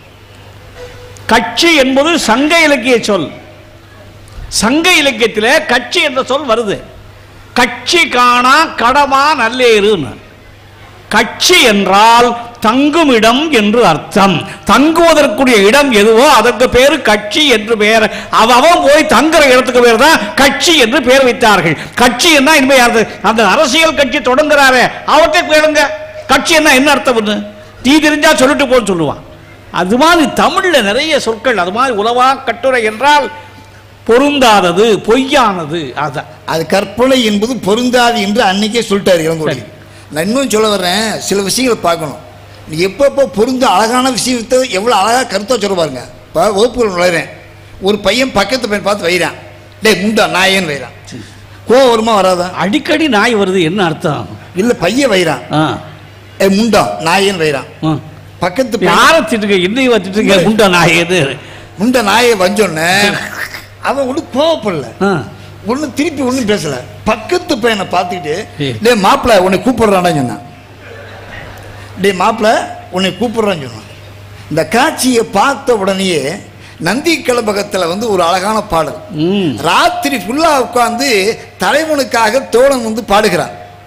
கட்சி என்பது சங்க இலக்கிய சொல் சங்க இலக்கியத்தில் கட்சி என்ற சொல் வருது கட்சி காணா கடமா நல்லேறுன்னு கட்சி என்றால் தங்குமிடம் என்று அர்த்தம் தங்குவதற்குரிய இடம் எதுவோ அதற்கு பேரு கட்சி என்று பெயர் அவன் போய் தங்குற இடத்துக்கு பேர் தான் கட்சி என்று பெயர் வைத்தார்கள் கட்சி என்ன இனிமே யாரு அந்த அரசியல் கட்சி தொடங்குறாரே அவர்கிட்ட கேளுங்க கட்சி என்ன என்ன அர்த்தம் ஒண்ணு தீ தெரிஞ்சா சொல்லிட்டு போன்னு சொல்லுவான் அது மாதிரி தமிழ்ல நிறைய சொற்கள் அது மாதிரி உலவா கட்டுரை என்றால் பொருந்தாதது பொய்யானது அதான் அது கற்பனை என்பது பொருந்தாது என்று அன்னைக்கே சொல்லிட்டாரு இளங்கோடி நான் இன்னும் சொல்ல வர்றேன் சில விஷயங்களை பார்க்கணும் நீ எப்பப்போ பொருந்த அழகான விஷயத்தை எவ்வளோ அழகாக கருத்தாக சொல்ல பாருங்க இப்போ வகுப்புகள் நுழைறேன் ஒரு பையன் பக்கத்து பையன் பார்த்து வைறான் டேய் முண்டா நாயேன்னு வைறான் கோவம் வருமா வராதா அடிக்கடி நாய் வருது என்ன அர்த்தம் இல்லை பையன் வைறான் ஆ ஏ முண்டா நாயேன்னு வைறான் ஆ. பக்கத்து பையன் யாரை திட்டுங்க என்னையும் வச்சுட்டு குண்டா நாய் எது முண்டை நாயை வஞ்சோடனே அவன் ஒன்றும் கோவப்படல ஆ. ஒன்றும் திருப்பி ஒன்றும் பேசல பக்கத்து பையனை பார்த்துக்கிட்டு ஏய். டே மாப்பிள்ள உன்னை கூப்பிடுறான்டா சொன்னான் டே மாப்பிள்ள உன்னை கூப்பிடுறான்னு சொன்னான் இந்த காட்சியை பார்த்த உடனேயே நந்தி கலபகத்தில் வந்து ஒரு அழகான பாடல் ம் ராத்திரி ஃபுல்லாக உட்காந்து தலைவனுக்காக தோழன் வந்து பாடுகிறான்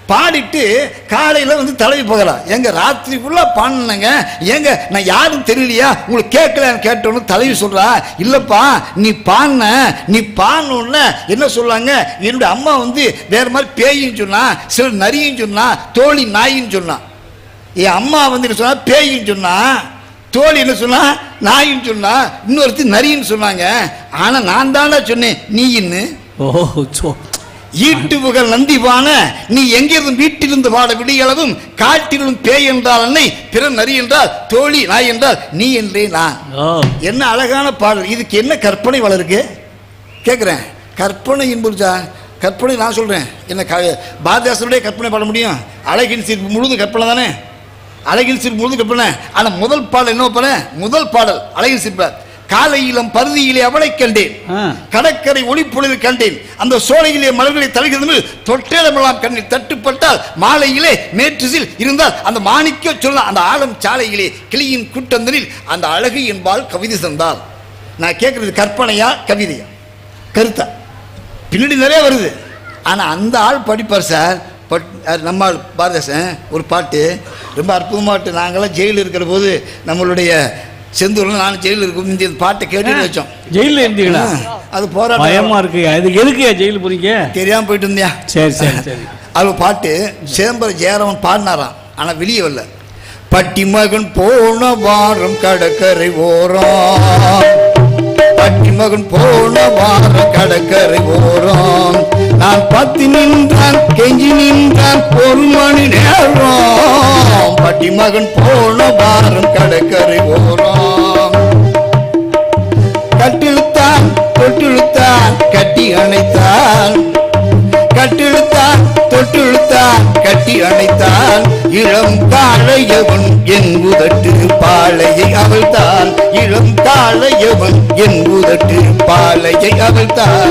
பாடிட்டு காலையில் வந்து தலைவி போகலாம் எங்க ராத்திரி ஃபுல்லாக பாடினங்க ஏங்க நான் யாரும் தெரியலையா உங்களுக்கு கேட்கலன்னு கேட்டோன்னு தலைவி சொல்றா இல்லப்பா நீ பாடின நீ பாடணுன்னு என்ன சொல்றாங்க என்னுடைய அம்மா வந்து வேற மாதிரி பேயின்னு சொன்னா சில நரியும் சொன்னா தோழி நாயின்னு சொன்னா என் அம்மா வந்து என்ன சொன்னா பேயின்னு சொன்னா தோழி என்ன சொன்னா நாயின்னு சொன்னா இன்னொருத்தி நரின்னு சொன்னாங்க ஆனா நான் தானே சொன்னேன் நீன்னு ஓ சோ ஈட்டு புகழ் நந்திபான நீ எங்கிருந்து வீட்டிலிருந்து பாட விடியளவும் காட்டிலும் பேய் என்றால் அன்னை பிற நரி என்றால் தோழி நாய் என்றால் நீ என்றே நான் ஓ என்ன அழகான பாடல் இதுக்கு என்ன கற்பனை வளருக்கு கேட்குறேன் கற்பனை என்பது கற்பனை நான் சொல்கிறேன் என்ன க பாரதிதாசனுடைய கற்பனை பாட முடியும் அழகின் சிரிப்பு முழுதும் கற்பனை தானே அழகின் சிரிப்பு முழுதும் கற்பனை ஆனால் முதல் பாடல் என்ன பண்ண முதல் பாடல் அழகின் சிரிப்பு காலையிலும் பருதியிலே அவளை கண்டேன் ஆ. கடற்கரை ஒளிப்பொழுதில் கண்டேன் அந்த சோலையிலே மலர்களை தழுகிறது தொட்டேடமெல்லாம் கண்ணில் தட்டுப்பட்டால் மாலையிலே மேற்றுசில் இருந்தால் அந்த மாணிக்க சொல்ல அந்த ஆழம் சாலையிலே கிளியின் கூட்டந்தனில் அந்த அழகு என்பால் கவிதை தந்தால் நான் கேட்கறது கற்பனையா கவிதையா கருத்தா பின்னாடி நிறைய வருது ஆனால் அந்த ஆள் படிப்பார் சார் பட் யார் நம்ம ஆள் பாரதாசன் ஒரு பாட்டு ரொம்ப அற்புதமாட்டு நாங்களாம் ஜெயிலில் இருக்கிற போது நம்மளுடைய செந்தூரில் நான் ஜெயிலில் இருக்கும் இந்த பாட்டை கேட்டுட்டு வச்சோம் ஜெயில இருந்தீங்களா அது போராட்டம் பயமா இருக்கு இதுக்கு எதுக்கு ஜெயிலுக்கு போறீங்க தெரியாம போயிட்டு இருந்தியா சரி சரி சரி அது பாட்டு சிதம்பரம் ஜெயராமன் பாடினாராம் ஆனா வெளியே வரல பட்டி மகன் போன வாரம் கடற்கரை ஓரம் பட்டி மகன் போன வாரம் கடற்கரை ஓரம் நான் பத்தி நின்றான் கெஞ்சி நின்றான் ஒரு மணி நேரம் பட்டி மகன் போன வாரம் கடற்கரை ஓரம் கட்டிழுத்தான் தொட்டிழுத்தான் கட்டி அணைத்தான் கட்டிழுத்தான் தொட்டிழுத்தான் கட்டி அணைத்தான் இளம் காளையவன் என் உதட்டு பாலையை அவள்தான் இளம் காளையவன் என் உதட்டு பாலையை அவள்தான்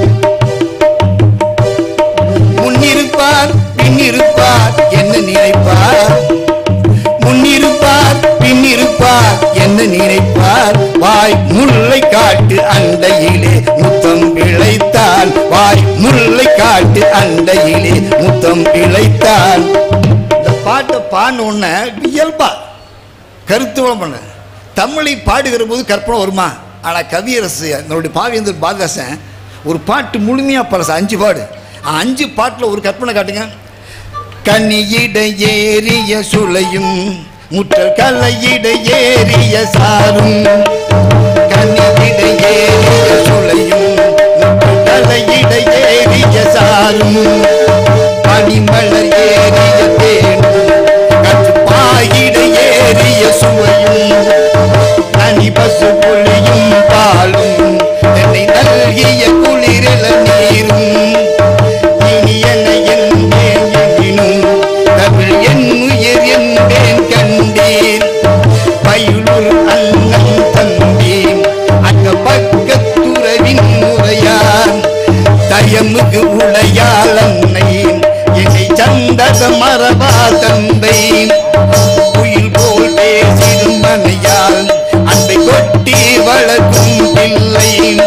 முன்னிருப்பார் பின்னிருப்பார் என்ன நினைப்பார் முன்னிருப்பார் பின்னிருப்பார் என்ன நினைப்பார் வாய் முல்லை காட்டு அண்டையிலே முத்தம் பிழைத்தான் வாய் முல்லை காட்டு அண்டையிலே முத்தம் பிழைத்தான் இந்த பாட்டை பாடின உடனே இயல்பா கருத்து பண்ண தமிழை பாடுகிற போது கற்பனை வருமா ஆனால் கவியரசு நம்மளுடைய பாவேந்தர் பாரதாசன் ஒரு பாட்டு முழுமையாக பல அஞ்சு பாடு ஆ, அஞ்சு பாட்டில் ஒரு கற்பனை காட்டுங்க கன்னியிட ஏறிய சுளையும் முற்றல் கலையிட ஏறிய சாரும் கன்னியிட ஏறிய சுளையும் முற்றல் கலையிட ஏறிய சாரும் பனிமலர் ஏறிய தேனும் கற்று பாயிட ஏறிய சுவையும் தனி பசு புளியும் பாலும் என்னை நல்கிய குளிரில நீரும் இனி என்னை என்பேன் எண்ணினும் தமிழ் என் உயிர் என்பேன் கண்டேன் பயிலுர் அண்ணன் தந்தேன் அக்க பக்கத்துறவின் முறையான் தயமுகு உடையாள் அன்னை என்னை சந்தத மரபா தந்தை குயில் போல் பேசிடும் மனையால் அன்பை கொட்டி வளர்க்கும் பிள்ளை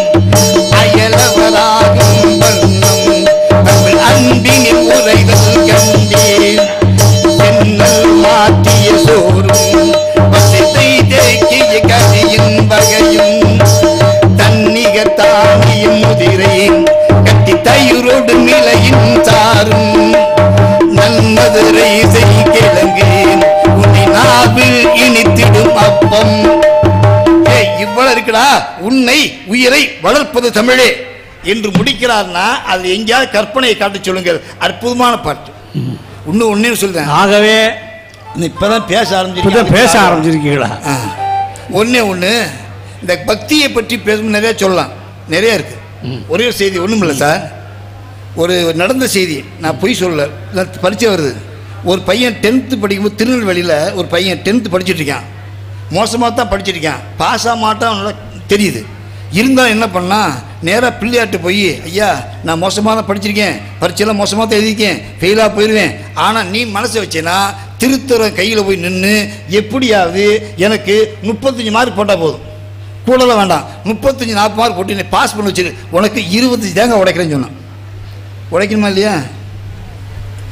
அயலவராகும் வண்ணம் தமிழ் அன்பினின் உரைகள் கண்டேன் என்னல் மாற்றிய சோறும் வசத்தை தேக்கிய கனியின் வகையும் தன்னிகர் தானியும் முதிரையும் கட்டி தயிரோடு நிலையின் சாரும் நன்மதுரை செய் கிழங்கேன் உன்னை நாவில் இனித்திடும் அப்பம் ஏய், இவ்வளவு இருக்குடா உன்னை உயிரை வளர்ப்பது தமிழே என்று முடிக்கிறார்னா அது எங்கேயாவது கற்பனையை காட்டி சொல்லுங்கள் அற்புதமான பாட்டு இன்னும் ஒன்னே சொல்றேன் ஆகவே நீ இப்பதான் பேச இப்பதான் பேச ஆரம்பிச்சிருக்கீங்க ஆரம்பிச்சிருக்கீங்களா ஒண்ணே ஒன்று இந்த பக்தியை பற்றி பேசும் நிறைய சொல்லலாம் நிறைய இருக்கு ஒரே ஒரு செய்தி ஒன்றும் இல்லை சார் ஒரு நடந்த செய்தி நான் பொய் சொல்ல நான் பரிச்சை வருது ஒரு பையன் டென்த்து படிக்கும்போது திருநெல்வேலியில் ஒரு பையன் டென்த்து படிச்சுட்டு இருக்கான் மோசமாக தான் படிச்சுட்டு இருக்கான் பாஸ் ஆக மாட்டான் நல்லா தெரியுது இருந்தாலும் என்ன பண்ணா நேராக பிள்ளையாட்டு போய் ஐயா நான் மோசமாக தான் படிச்சிருக்கேன் பரீட்சையெல்லாம் மோசமாக தான் எழுதியிருக்கேன் ஃபெயிலாக போயிடுவேன் ஆனால் நீ மனசை வச்சேன்னா திருத்தர கையில் போய் நின்று எப்படியாவது எனக்கு முப்பத்தஞ்சு மார்க் போட்டால் போதும் கூடலாம் வேண்டாம் முப்பத்தஞ்சு நாற்பது மார்க் போட்டு நீ பாஸ் பண்ணி வச்சிரு உனக்கு இருபத்தஞ்சு தேங்காய் உடைக்கிறேன்னு சொன்னான் உடைக்கணுமா இல்லையா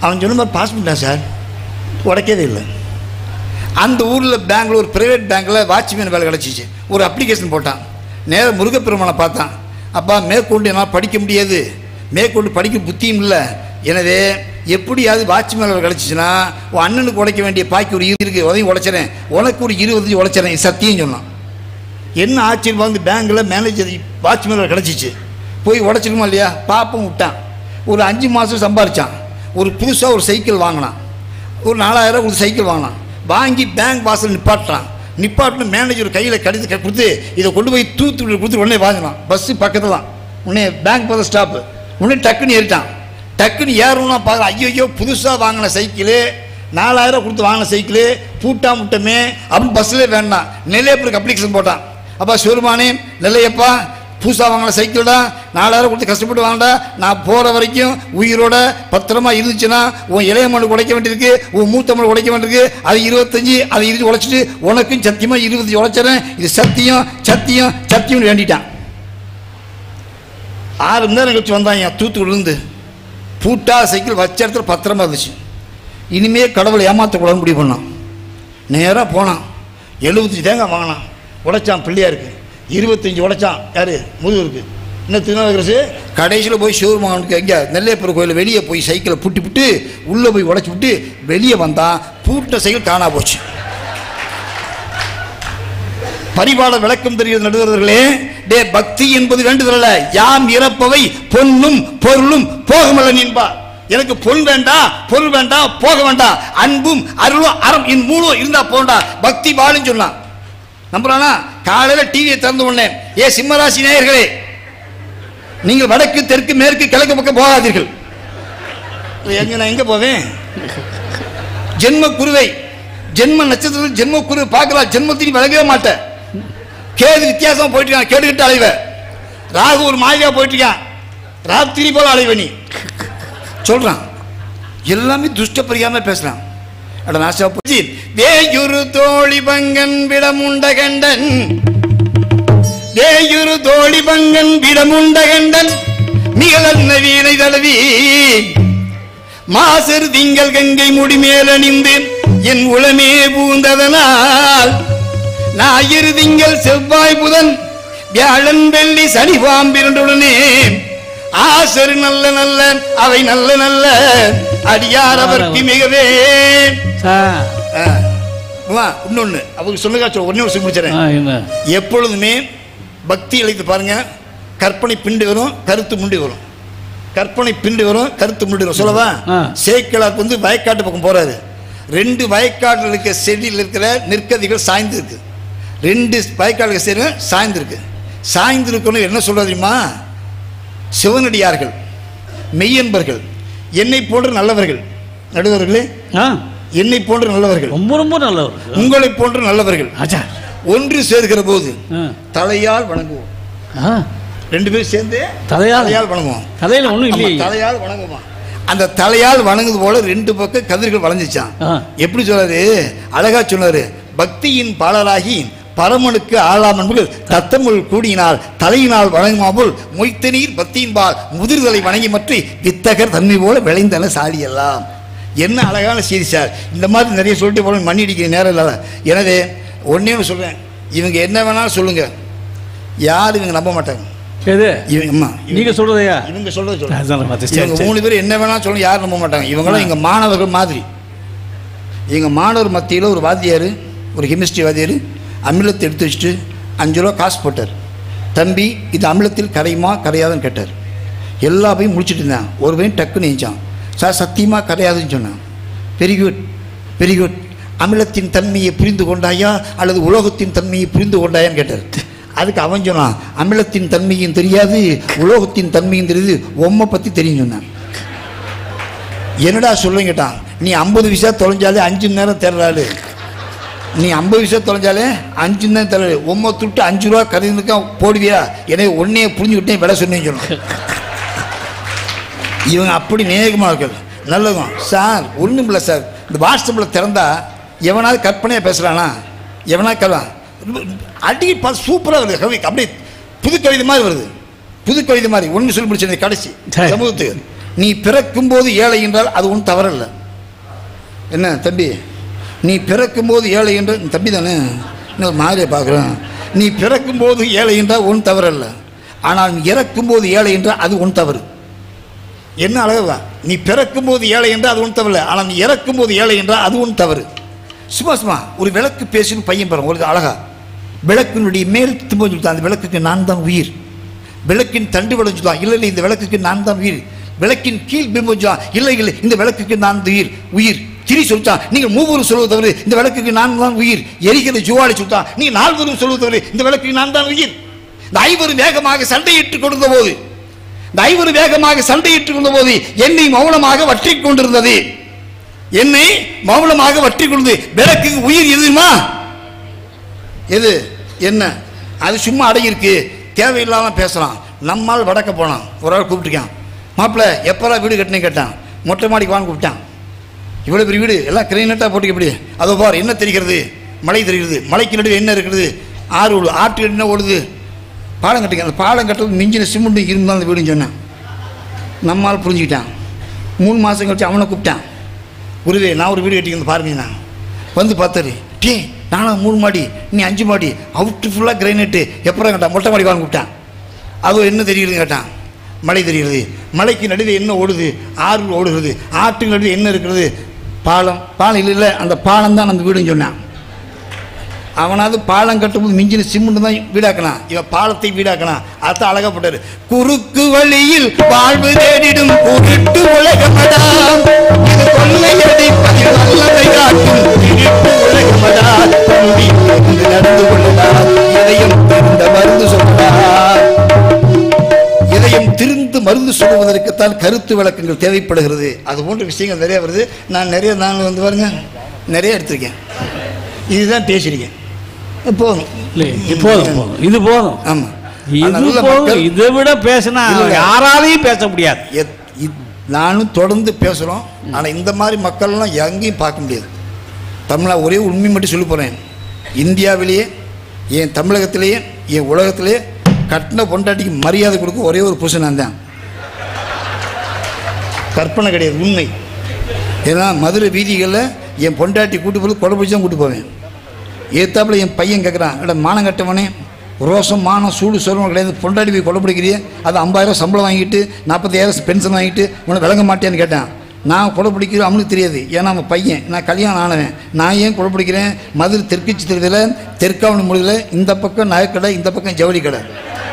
அவன் சொன்ன மாதிரி பாஸ் பண்ணிட்டான் சார் உடைக்கவே இல்லை அந்த ஊரில் பெங்களூர் பிரைவேட் பேங்க்கில் வாட்ச்மேன் வேலை கிடச்சிச்சு ஒரு அப்ளிகேஷன் போட்டான் நேராக முருகப்பெருமானை பார்த்தான் அப்பா மேற்கொண்டு என்னால் படிக்க முடியாது மேற்கொண்டு படிக்க புத்தியும் இல்லை எனவே எப்படியாவது வாட்ச்மேன் வேலை கிடச்சிச்சின்னா உன் அண்ணனுக்கு உடைக்க வேண்டிய பாக்கி ஒரு இரு இருக்குது உதவி உடைச்சிறேன் உனக்கு ஒரு இருபத்தஞ்சு உடைச்சிறேன் இது சத்தியம் சொன்னான் என்ன ஆச்சரியம் வந்து பேங்க்கில் மேனேஜர் வாட்ச்மேன் வேலை கிடச்சிச்சு போய் உடைச்சிருமா இல்லையா பாப்பம் விட்டான் ஒரு அஞ்சு மாதம் சம்பாரிச்சான் ஒரு புதுசாக ஒரு சைக்கிள் வாங்கினான் ஒரு நாலாயிரம் கொடுத்து சைக்கிள் வாங்கினான் வாங்கி பேங்க் வாசல் நிப்பாட்டுறான் நிப்பாட்டின மேனேஜர் கையில் கடித்து க- கொடுத்து இதை கொண்டு போய் தூத்துக்குடி கொடுத்து உடனே வாங்கினான் பஸ்ஸு பக்கத்தில் தான் உடனே பேங்க் பக்கத்தில் ஸ்டாப்பு உடனே டக்குன்னு ஏறிட்டான் டக்குன்னு ஏறணும்னா பார்க்குறேன் ஐயோ ஐயோ புதுசாக வாங்கின சைக்கிளு நாலாயிரம் கொடுத்து வாங்கின சைக்கிளு பூட்டா முட்டமே அப்படின்னு பஸ்ஸில் வேண்டாம் நெல்லையப்பருக்கு அப்ளிகேஷன் போட்டான் அப்பா சிவருமானே நெல்லையப்பா புதுசாக வாங்கின சைக்கிள் தான் நாலாயிரம் கொடுத்து கஷ்டப்பட்டு வாங்கடா நான் போகிற வரைக்கும் உயிரோட பத்திரமா இருந்துச்சுன்னா உன் இளைய மண்ணு உடைக்க வேண்டியிருக்கு உன் மூத்த மண்ணு உடைக்க வேண்டியிருக்கு அது இருபத்தஞ்சி அது இருபது உழைச்சிட்டு உனக்கும் சத்தியமாக இருபத்தஞ்சி உழைச்சிறேன் இது சத்தியம் சத்தியம் சத்தியம்னு வேண்டிட்டான் ஆறு மணி நேரம் கழிச்சு வந்தாங்க தூத்துக்குடிலேருந்து பூட்டா சைக்கிள் வச்ச இடத்துல பத்திரமா இருந்துச்சு இனிமே கடவுளை ஏமாற்றக்கூடாதுன்னு முடிவு பண்ணான் நேராக போனான் எழுபத்தஞ்சு தேங்காய் வாங்கினான் உடைச்சான் பிள்ளையாருக்கு இருபத்தஞ்சி உடைச்சான் யார் முருகருக்கு இன்னும் திருநாவுக்கரசு கடைசியில் போய் சிவருமானுக்கு எங்கே நெல்லையப்பர் கோயில் வெளியே போய் சைக்கிளை புட்டி விட்டு உள்ளே போய் உடைச்சி விட்டு வெளியே வந்தான் பூட்ட சைக்கிள் காணா போச்சு பரிபாட விளக்கம் தெரிகிறது நடுவர்களே டே பக்தி என்பது வேண்டுதல் அல்ல யாம் இறப்பவை பொன்னும் பொருளும் போகமல்ல என்பார் எனக்கு பொன் வேண்டாம் பொருள் வேண்டாம் போக வேண்டாம் அன்பும் அருளும் அறம் இன் மூணும் இருந்தா போண்டா பக்தி வாழும் சொன்னான் நம்புறானா காலையில டிவியை திறந்து உடனே ஏ சிம்மராசி நேயர்களே நீங்கள் வடக்கு தெற்கு மேற்கு கிழக்கு பக்கம் போகாதீர்கள் எங்க நான் எங்க போவேன் ஜென்ம குருவை ஜென்ம நட்சத்திரத்தில் ஜென்ம குரு பார்க்கலாம் ஜென்மத்தின் விலகவே மாட்டேன் கேது வித்தியாசமா போயிட்டு இருக்கான் கேட்டுக்கிட்டு அலைவ ராகு ஒரு மாதிரியா போயிட்டு இருக்கான் ராத்திரி போல அலைவ நீ சொல்றான் எல்லாமே துஷ்ட பிரியாம பேசுறான் அட நாசா போச்சு வேயுரு தோழி பங்கன் விடமுண்ட கண்டன் வேயுரு தோழி பங்கன் விடமுண்ட கண்டன் மிகழன்ன வீணை தடவி மாசரு திங்கள் கங்கை முடிமேலணிந்து என் உளமே பூந்ததனால் ஞாயிறு திங்கள் செவ்வாய் புதன் வியாழன் வெள்ளி சனி பாம்பிரண்டுடனே ஆசரு நல்ல நல்ல அவை நல்ல நல்ல அடியார் அவர்க்கு மிகவே சார் ஆ, உமா, இன்னொன்னு அவங்க சொல்லுங்க சொல் ஒன்னே ஒரு சொல்லி முடிச்சிடறேன் ஆ, என்ன எப்பொழுதுமே பக்தி அழைத்து பாருங்க கற்பனை பிண்டு வரும் கருத்து முண்டி வரும் கற்பனை பிண்டு வரும் கருத்து முண்டி வரும் சொல்லவா ஆ. சேக்கிழாக்கு வந்து வயக்காட்டு பக்கம் போறாரு ரெண்டு வயக்காட்டில் இருக்க செடியில் இருக்கிற நெற்கதிகள் சாய்ந்து இருக்கு ரெண்டு வயக்காட்டுக்கு செடி சாய்ந்து இருக்கு சாய்ந்து இருக்கணும் என்ன சொல்றது தெரியுமா சிவனடியார்கள் மெய்யன்பர்கள் என்னை போன்ற நல்லவர்கள் நடுவர்களே ஆ என்னை போன்ற நல்லவர்கள் ரொம்ப ரொம்ப நல்லவர் உங்களை போன்ற நல்லவர்கள் ஆச்சா ஒன்று சேர்கிற போது ஆ. தலையால் வணங்குவோம் ஆ ரெண்டு பேரும் சேர்ந்து தலையால் தலையால் வணங்குவோம் கதையில ஒண்ணும் ஆமா, இல்லையே தலையால் வணங்குமா அந்த தலையால் வணங்குது போல ரெண்டு பக்கம் கதிர்கள் வளைஞ்சிச்சான் ஆ. எப்படி சொன்னாரு அழகா சொன்னாரு பக்தியின் பாலராகி பரமனுக்கு ஆளாம் என்பர்கள் தத்தமுள் கூடியினால் தலையினால் வணங்குமாபோல் மொய்த்த நீர் பக்தியின்பால் முதிர்தலை வணங்கி மற்றி வித்தகர் தன்மை போல விளைந்தன சாலியெல்லாம் என்ன அழகான செய்தி சார் இந்த மாதிரி நிறைய சொல்லிட்டு போல மண்ணி அடிக்கிற நேரம் இல்லை எனவே ஒன்னே ஒன்று சொல்றேன் இவங்க என்ன வேணாலும் சொல்லுங்க யாரும் இவங்க நம்ப மாட்டாங்க எது இவங்க அம்மா இவங்க- நீங்க சொல்றதையா இவங்க சொல்றத சொல்லுங்க அதான் பார்த்து சரி, இவங்க சரி. மூணு பேர் என்ன வேணாலும் சொல்ல யாரும் நம்ப மாட்டாங்க இவங்களாம் எங்கள் மாணவர்கள் மாதிரி எங்கள் மாணவர் மத்தியில் ஒரு வாத்தியார் ஒரு கெமிஸ்ட்ரி வாத்தியார் அமிலத்தை எடுத்து வச்சுட்டு அஞ்சு ரூபா காசு போட்டார் தம்பி இது அமிலத்தில் கரையுமா கரையாதுன்னு கேட்டார் எல்லா பையும் முடிச்சுட்டு இருந்தேன் ஒரு பையன் டக்குன்னு எழுந்தான் சார் சத்தியமாக கரையாதுன்னு சொன்னான் வெரி குட் வெரி குட் அமிலத்தின் தன்மையை புரிந்து கொண்டாயா அல்லது உலோகத்தின் தன்மையை புரிந்து கொண்டாயான்னு கேட்டார் அதுக்கு அவன் சொன்னான் அமிலத்தின் தன்மையும் தெரியாது உலோகத்தின் தன்மையும் தெரியுது உம்மை பற்றி தெரியும் சொன்னான் என்னடா சொல்லுங்க கேட்டான் நீ ஐம்பது விஷா தொலைஞ்சாலே அஞ்சு மணி நேரம் தேடுறாரு நீ ஐம்பது விஷயம் தொலைஞ்சாலே அஞ்சு மணி நேரம் தேடுறாரு உம்மை துட்டு அஞ்சு ரூபா கருதுக்கா போடுவியா எனவே ஒன்னே புரிஞ்சுக்கிட்டேன் விலை சொன்னேன்னு சொன்னான் இவங்க அப்படி நேகமாக இருக்கிறது நல்லதும் சார் ஒன்றும் இல்லை சார் இந்த வாட்ஸ்அப்பில் திறந்தா எவனாவது கற்பனையாக பேசுகிறானா எவனாவது கலாம் அடி பார்த்து சூப்பராக வருது கவி அப்படியே புது கவிதை மாதிரி வருது புது கவிதை மாதிரி ஒன்று சொல்லி முடிச்சது கடைசி சரி. சமூகத்துக்கு நீ பிறக்கும்போது ஏழை என்றால் அது ஒன்றும் தவறல்ல என்ன தம்பி நீ பிறக்கும்போது ஏழை என்ற தம்பி தானே இன்னும் மாதிரியை பார்க்குறேன் நீ பிறக்கும்போது ஏழை என்றால் ஒன்றும் தவறல்ல ஆனால் நீ இறக்கும்போது ஏழை என்றால் அது ஒன்றும் தவறு என்ன அழகா நீ பிறக்கும்போது ஏழை என்றால் அது ஒன்றும் தவறு ஆனால் நீ இறக்கும்போது ஏழை என்றால் அது ஒன்றும் தவறு சும்மா சும்மா ஒரு விளக்கு பேசுன்னு பையன் பாருங்க ஒரு அழகா விளக்கினுடைய மேல் திரும்ப சொல்லிட்டான் அந்த விளக்குக்கு நான் தான் உயிர் விளக்கின் தண்டு விளம் சொல்லுவான் இல்லை இல்லை இந்த விளக்குக்கு நான் தான் உயிர் விளக்கின் கீழ் பிம்பம் சொல்லுவான் இல்லை இல்லை இந்த விளக்குக்கு நான் தான் உயிர் உயிர் திரி சொல்லிட்டான் நீங்கள் மூவரும் சொல்வது தவிர இந்த விளக்குக்கு நான் தான் உயிர் எரிகிற ஜுவாலி சொல்லிட்டான் நீங்கள் நால்வரும் சொல்வது தவிர இந்த விளக்குக்கு நான் தான் உயிர் இந்த ஐவரும் வேகமாக சண்டையிட்டுக் கொண்டிருந்த போது இந்த ஐவரும் வேகமாக சண்டையிட்டுக் கொண்ட போது என்னை மௌனமாக வற்றிக் கொண்டிருந்தது என்னை மௌனமாக வற்றி கொண்டு விளக்குக்கு உயிர் எதுமா எது என்ன அது சும்மா அடங்கியிருக்கு தேவையில்லாமல் பேசலாம் நம்மால் வடக்க போனான் ஒரு ஆள் கூப்பிட்டுருக்கான் மாப்பிள்ளை எப்போல்லாம் வீடு கட்டினே கேட்டான் மொட்டை மாடிக்கு வான்னு கூப்பிட்டான் இவ்வளோ பெரிய வீடு எல்லாம் கிரைனட்டாக போட்டு எப்படி அதோ பார் என்ன தெரிகிறது மலை தெரிகிறது மலைக்கு நடுவே என்ன இருக்குது ஆறு ஓடுது ஆற்று என்ன ஓடுது பாலம் கட்டுங்க அந்த பாலம் கட்டுறது மிஞ்சின சிமெண்ட் இருந்தால் அந்த வீடுன்னு சொன்னான் நம்மால் புரிஞ்சுக்கிட்டான் மூணு மாதம் கழிச்சு அவனை கூப்பிட்டான் குருவே நான் ஒரு வீடு கட்டிக்கிறது பாருங்க நான் வந்து பார்த்தாரு டே நானும் மூணு மாடி நீ அஞ்சு மாடி அவுட்டு ஃபுல்லாக கிரைனேட்டு எப்பறம் கேட்டான் மொட்டை மாடி வாங்க கூப்பிட்டான் அது என்ன தெரியுதுன்னு கேட்டான் மலை தெரிகிறது மலைக்கு நடுவே என்ன ஓடுது ஆறு ஓடுகிறது ஆற்றுக்கு நடுவே என்ன இருக்கிறது பாலம் பாலம் இல்லை இல்லை அந்த பாலம் தான் அந்த வீடுன்னு சொன்னான் அவனாவது பாலம் கட்டும்போது மிஞ்சின சிமெண்ட் தான் வீடாக்கலாம் இவன் பாலத்தை வீடாக்கலாம் அதான் அழகா போட்டாரு குறுக்கு வழியில் வாழ்வு தேடிடும் குருட்டு உலகமடா இது கொள்ளையடி பதில் நல்லதை காட்டும் திருட்டு உலகமடா தம்பி இங்கு நடந்து கொள்ளடா இதயம் திருந்த மருந்து சொல்லடா இதயம் திருந்து மருந்து சொல்லுவதற்குத்தான் கருத்து விளக்கங்கள் தேவைப்படுகிறது அது போன்ற விஷயங்கள் நிறைய வருது நான் நிறைய நான் வந்து பாருங்க நிறைய எடுத்திருக்கேன் இதுதான் பேசியிருக்கேன் போதும் இல்லை இது போதும் போதும் இது போதும் ஆமா இது ஆனா நல்ல போதும் மக்கள் இதை விட பேசினா இல்ல. யாராலையும் பேச முடியாது எத்- இத்- நானும் தொடர்ந்து பேசுகிறோம் ஆனால் இந்த மாதிரி மக்கள்லாம் எங்கேயும் பார்க்க முடியாது தமிழா ஒரே உண்மை மட்டும் சொல்லி போகிறேன் இந்தியாவிலேயே என் தமிழகத்திலேயே என் உலகத்திலேயே கட்டின பொண்டாட்டிக்கு மரியாதை கொடுக்க ஒரே ஒரு புருஷன் நான் தான் கற்பனை கிடையாது உண்மை ஏன்னா மதுரை வீதிகளில் என் பொண்டாட்டி கூட்டு போய் கொலை பிடிச்சி தான் கூட்டு போவேன் ஏத்தாப்புல என் பையன் கேட்குறான் எட மானம் கட்டவனே ரோசம் மானம் சூடு சொல்லுவோம் கிடையாது பொண்டாட்டி போய் கொலை பிடிக்கிறியே அது ஐம்பதாயிரம் சம்பளம் வாங்கிட்டு நாற்பத்தாயிரம் பென்ஷன் வாங்கிட்டு உன்னை விளங்க மாட்டேன்னு கேட்டான் நான் கொலை பிடிக்கிறோம் அவனுக்கு தெரியாது ஏன்னா அவன் பையன் நான் கல்யாணம் ஆனவன் நான் ஏன் கொலை பிடிக்கிறேன் மதுரை தெற்கு சித்திரத்தில் தெற்காவணி மொழியில் இந்த பக்கம் நகைக்கடை இந்த பக்கம் ஜவுளி கடை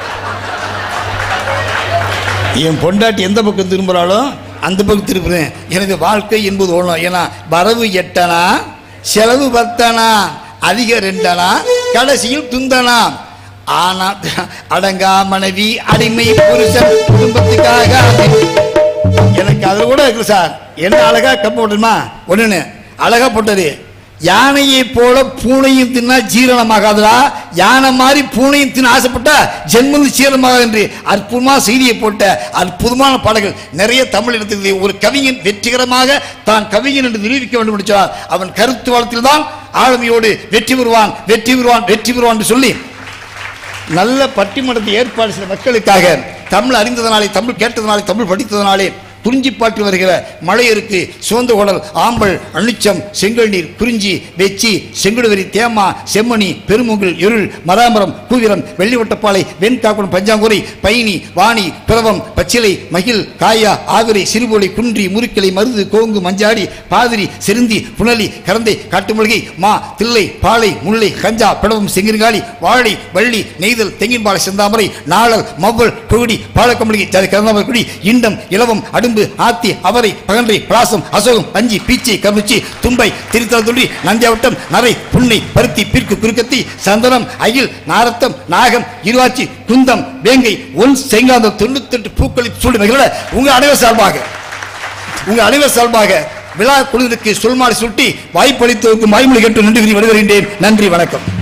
என் பொண்டாட்டி எந்த பக்கம் திரும்புகிறாலும் அந்த பக்கம் திரும்புகிறேன் எனது வாழ்க்கை என்பது ஒன்றும் ஏன்னா வரவு எட்டனா செலவு பத்தனா அதிக ரெண்டனா கடைசியில் துந்தனா ஆனா அடங்கா மனைவி அடிமை புருஷன் குடும்பத்துக்காக எனக்கு அது கூட இருக்கு சார் என்ன அழகா கப்ப போட்டுமா ஒண்ணுன்னு அழகா போட்டது யானையை போல பூனையும் தின்னா ஜீரணமாகாதுடா யானை மாதிரி பூனையும் தின்ன ஆசைப்பட்டா ஜென்மந்து ஜீரணமாகாது என்று அற்புதமா செய்தியை போட்ட அற்புதமான பாடல்கள் நிறைய தமிழ் இடத்தில் ஒரு கவிஞன் வெற்றிகரமாக தான் கவிஞன் என்று நிரூபிக்க வேண்டும் என்று சொன்னார் அவன் கருத்து வளத்தில் தான் ஆளுமையோடு வெற்றி பெறுவான் வெற்றி பெறுவான் வெற்றி பெறுவான் என்று சொல்லி நல்ல பட்டிமன்றத்தை ஏற்பாடு செய்த மக்களுக்காக தமிழ் அறிந்ததனாலே தமிழ் கேட்டதனாலே தமிழ் படித்ததனாலே குறிஞ்சி பாட்டு வருகிற மலையருக்கு சிவந்த குடல் ஆம்பல் அனுச்சம் செங்கல் நீர் குறிஞ்சி வெச்சி செங்குடுவரி தேமா செம்மணி பெருமுகில் இருள் மராமரம் கூவிரம் வெள்ளிவட்டப்பாலை வெண்காக்குளம் பஞ்சாங்குரை பைனி வாணி பிரவம் பச்சிலை மகிழ் காயா ஆவிரை சிறுபொலி குன்றி முறுக்கிளை மருது கோங்கு மஞ்சாடி பாதிரி செருந்தி புனலி கரந்தை காட்டுமொழிகை மா தில்லை பாலை முல்லை கஞ்சா பிடவம் செங்கிருங்காலி வாழை வள்ளி நெய்தல் தெங்கின்பாலை செந்தாமரை நாளல் மவ்வல் புகுடி பாலக்கமளிகை ஜாதி கரந்தாமரை இண்டம் இலவம் அடும்பு ஆத்தி அவரை பகன்றை பிராசம் அசோகம் பஞ்சி பீச்சை கருச்சி தும்பை திரித்தல் துள்ளி நந்தியாவட்டம் நரை புன்னை பருத்தி பிற்கு குறுக்கத்தி சந்தனம் அகில் நாரத்தம் நாகம் இருவாச்சி குந்தம் வேங்கை ஒன் செங்காந்தம் தொண்ணூத்தெட்டு பூக்களை சூடு மகிழ உங்க அனைவர் சார்பாக உங்க அனைவர் சார்பாக விழா குழுவிற்கு சொல்மாலை சுட்டி வாய்ப்பளித்தவருக்கு வாய்மொழி கேட்டு நன்றி கூறி வருகிறேன் நன்றி வணக்கம்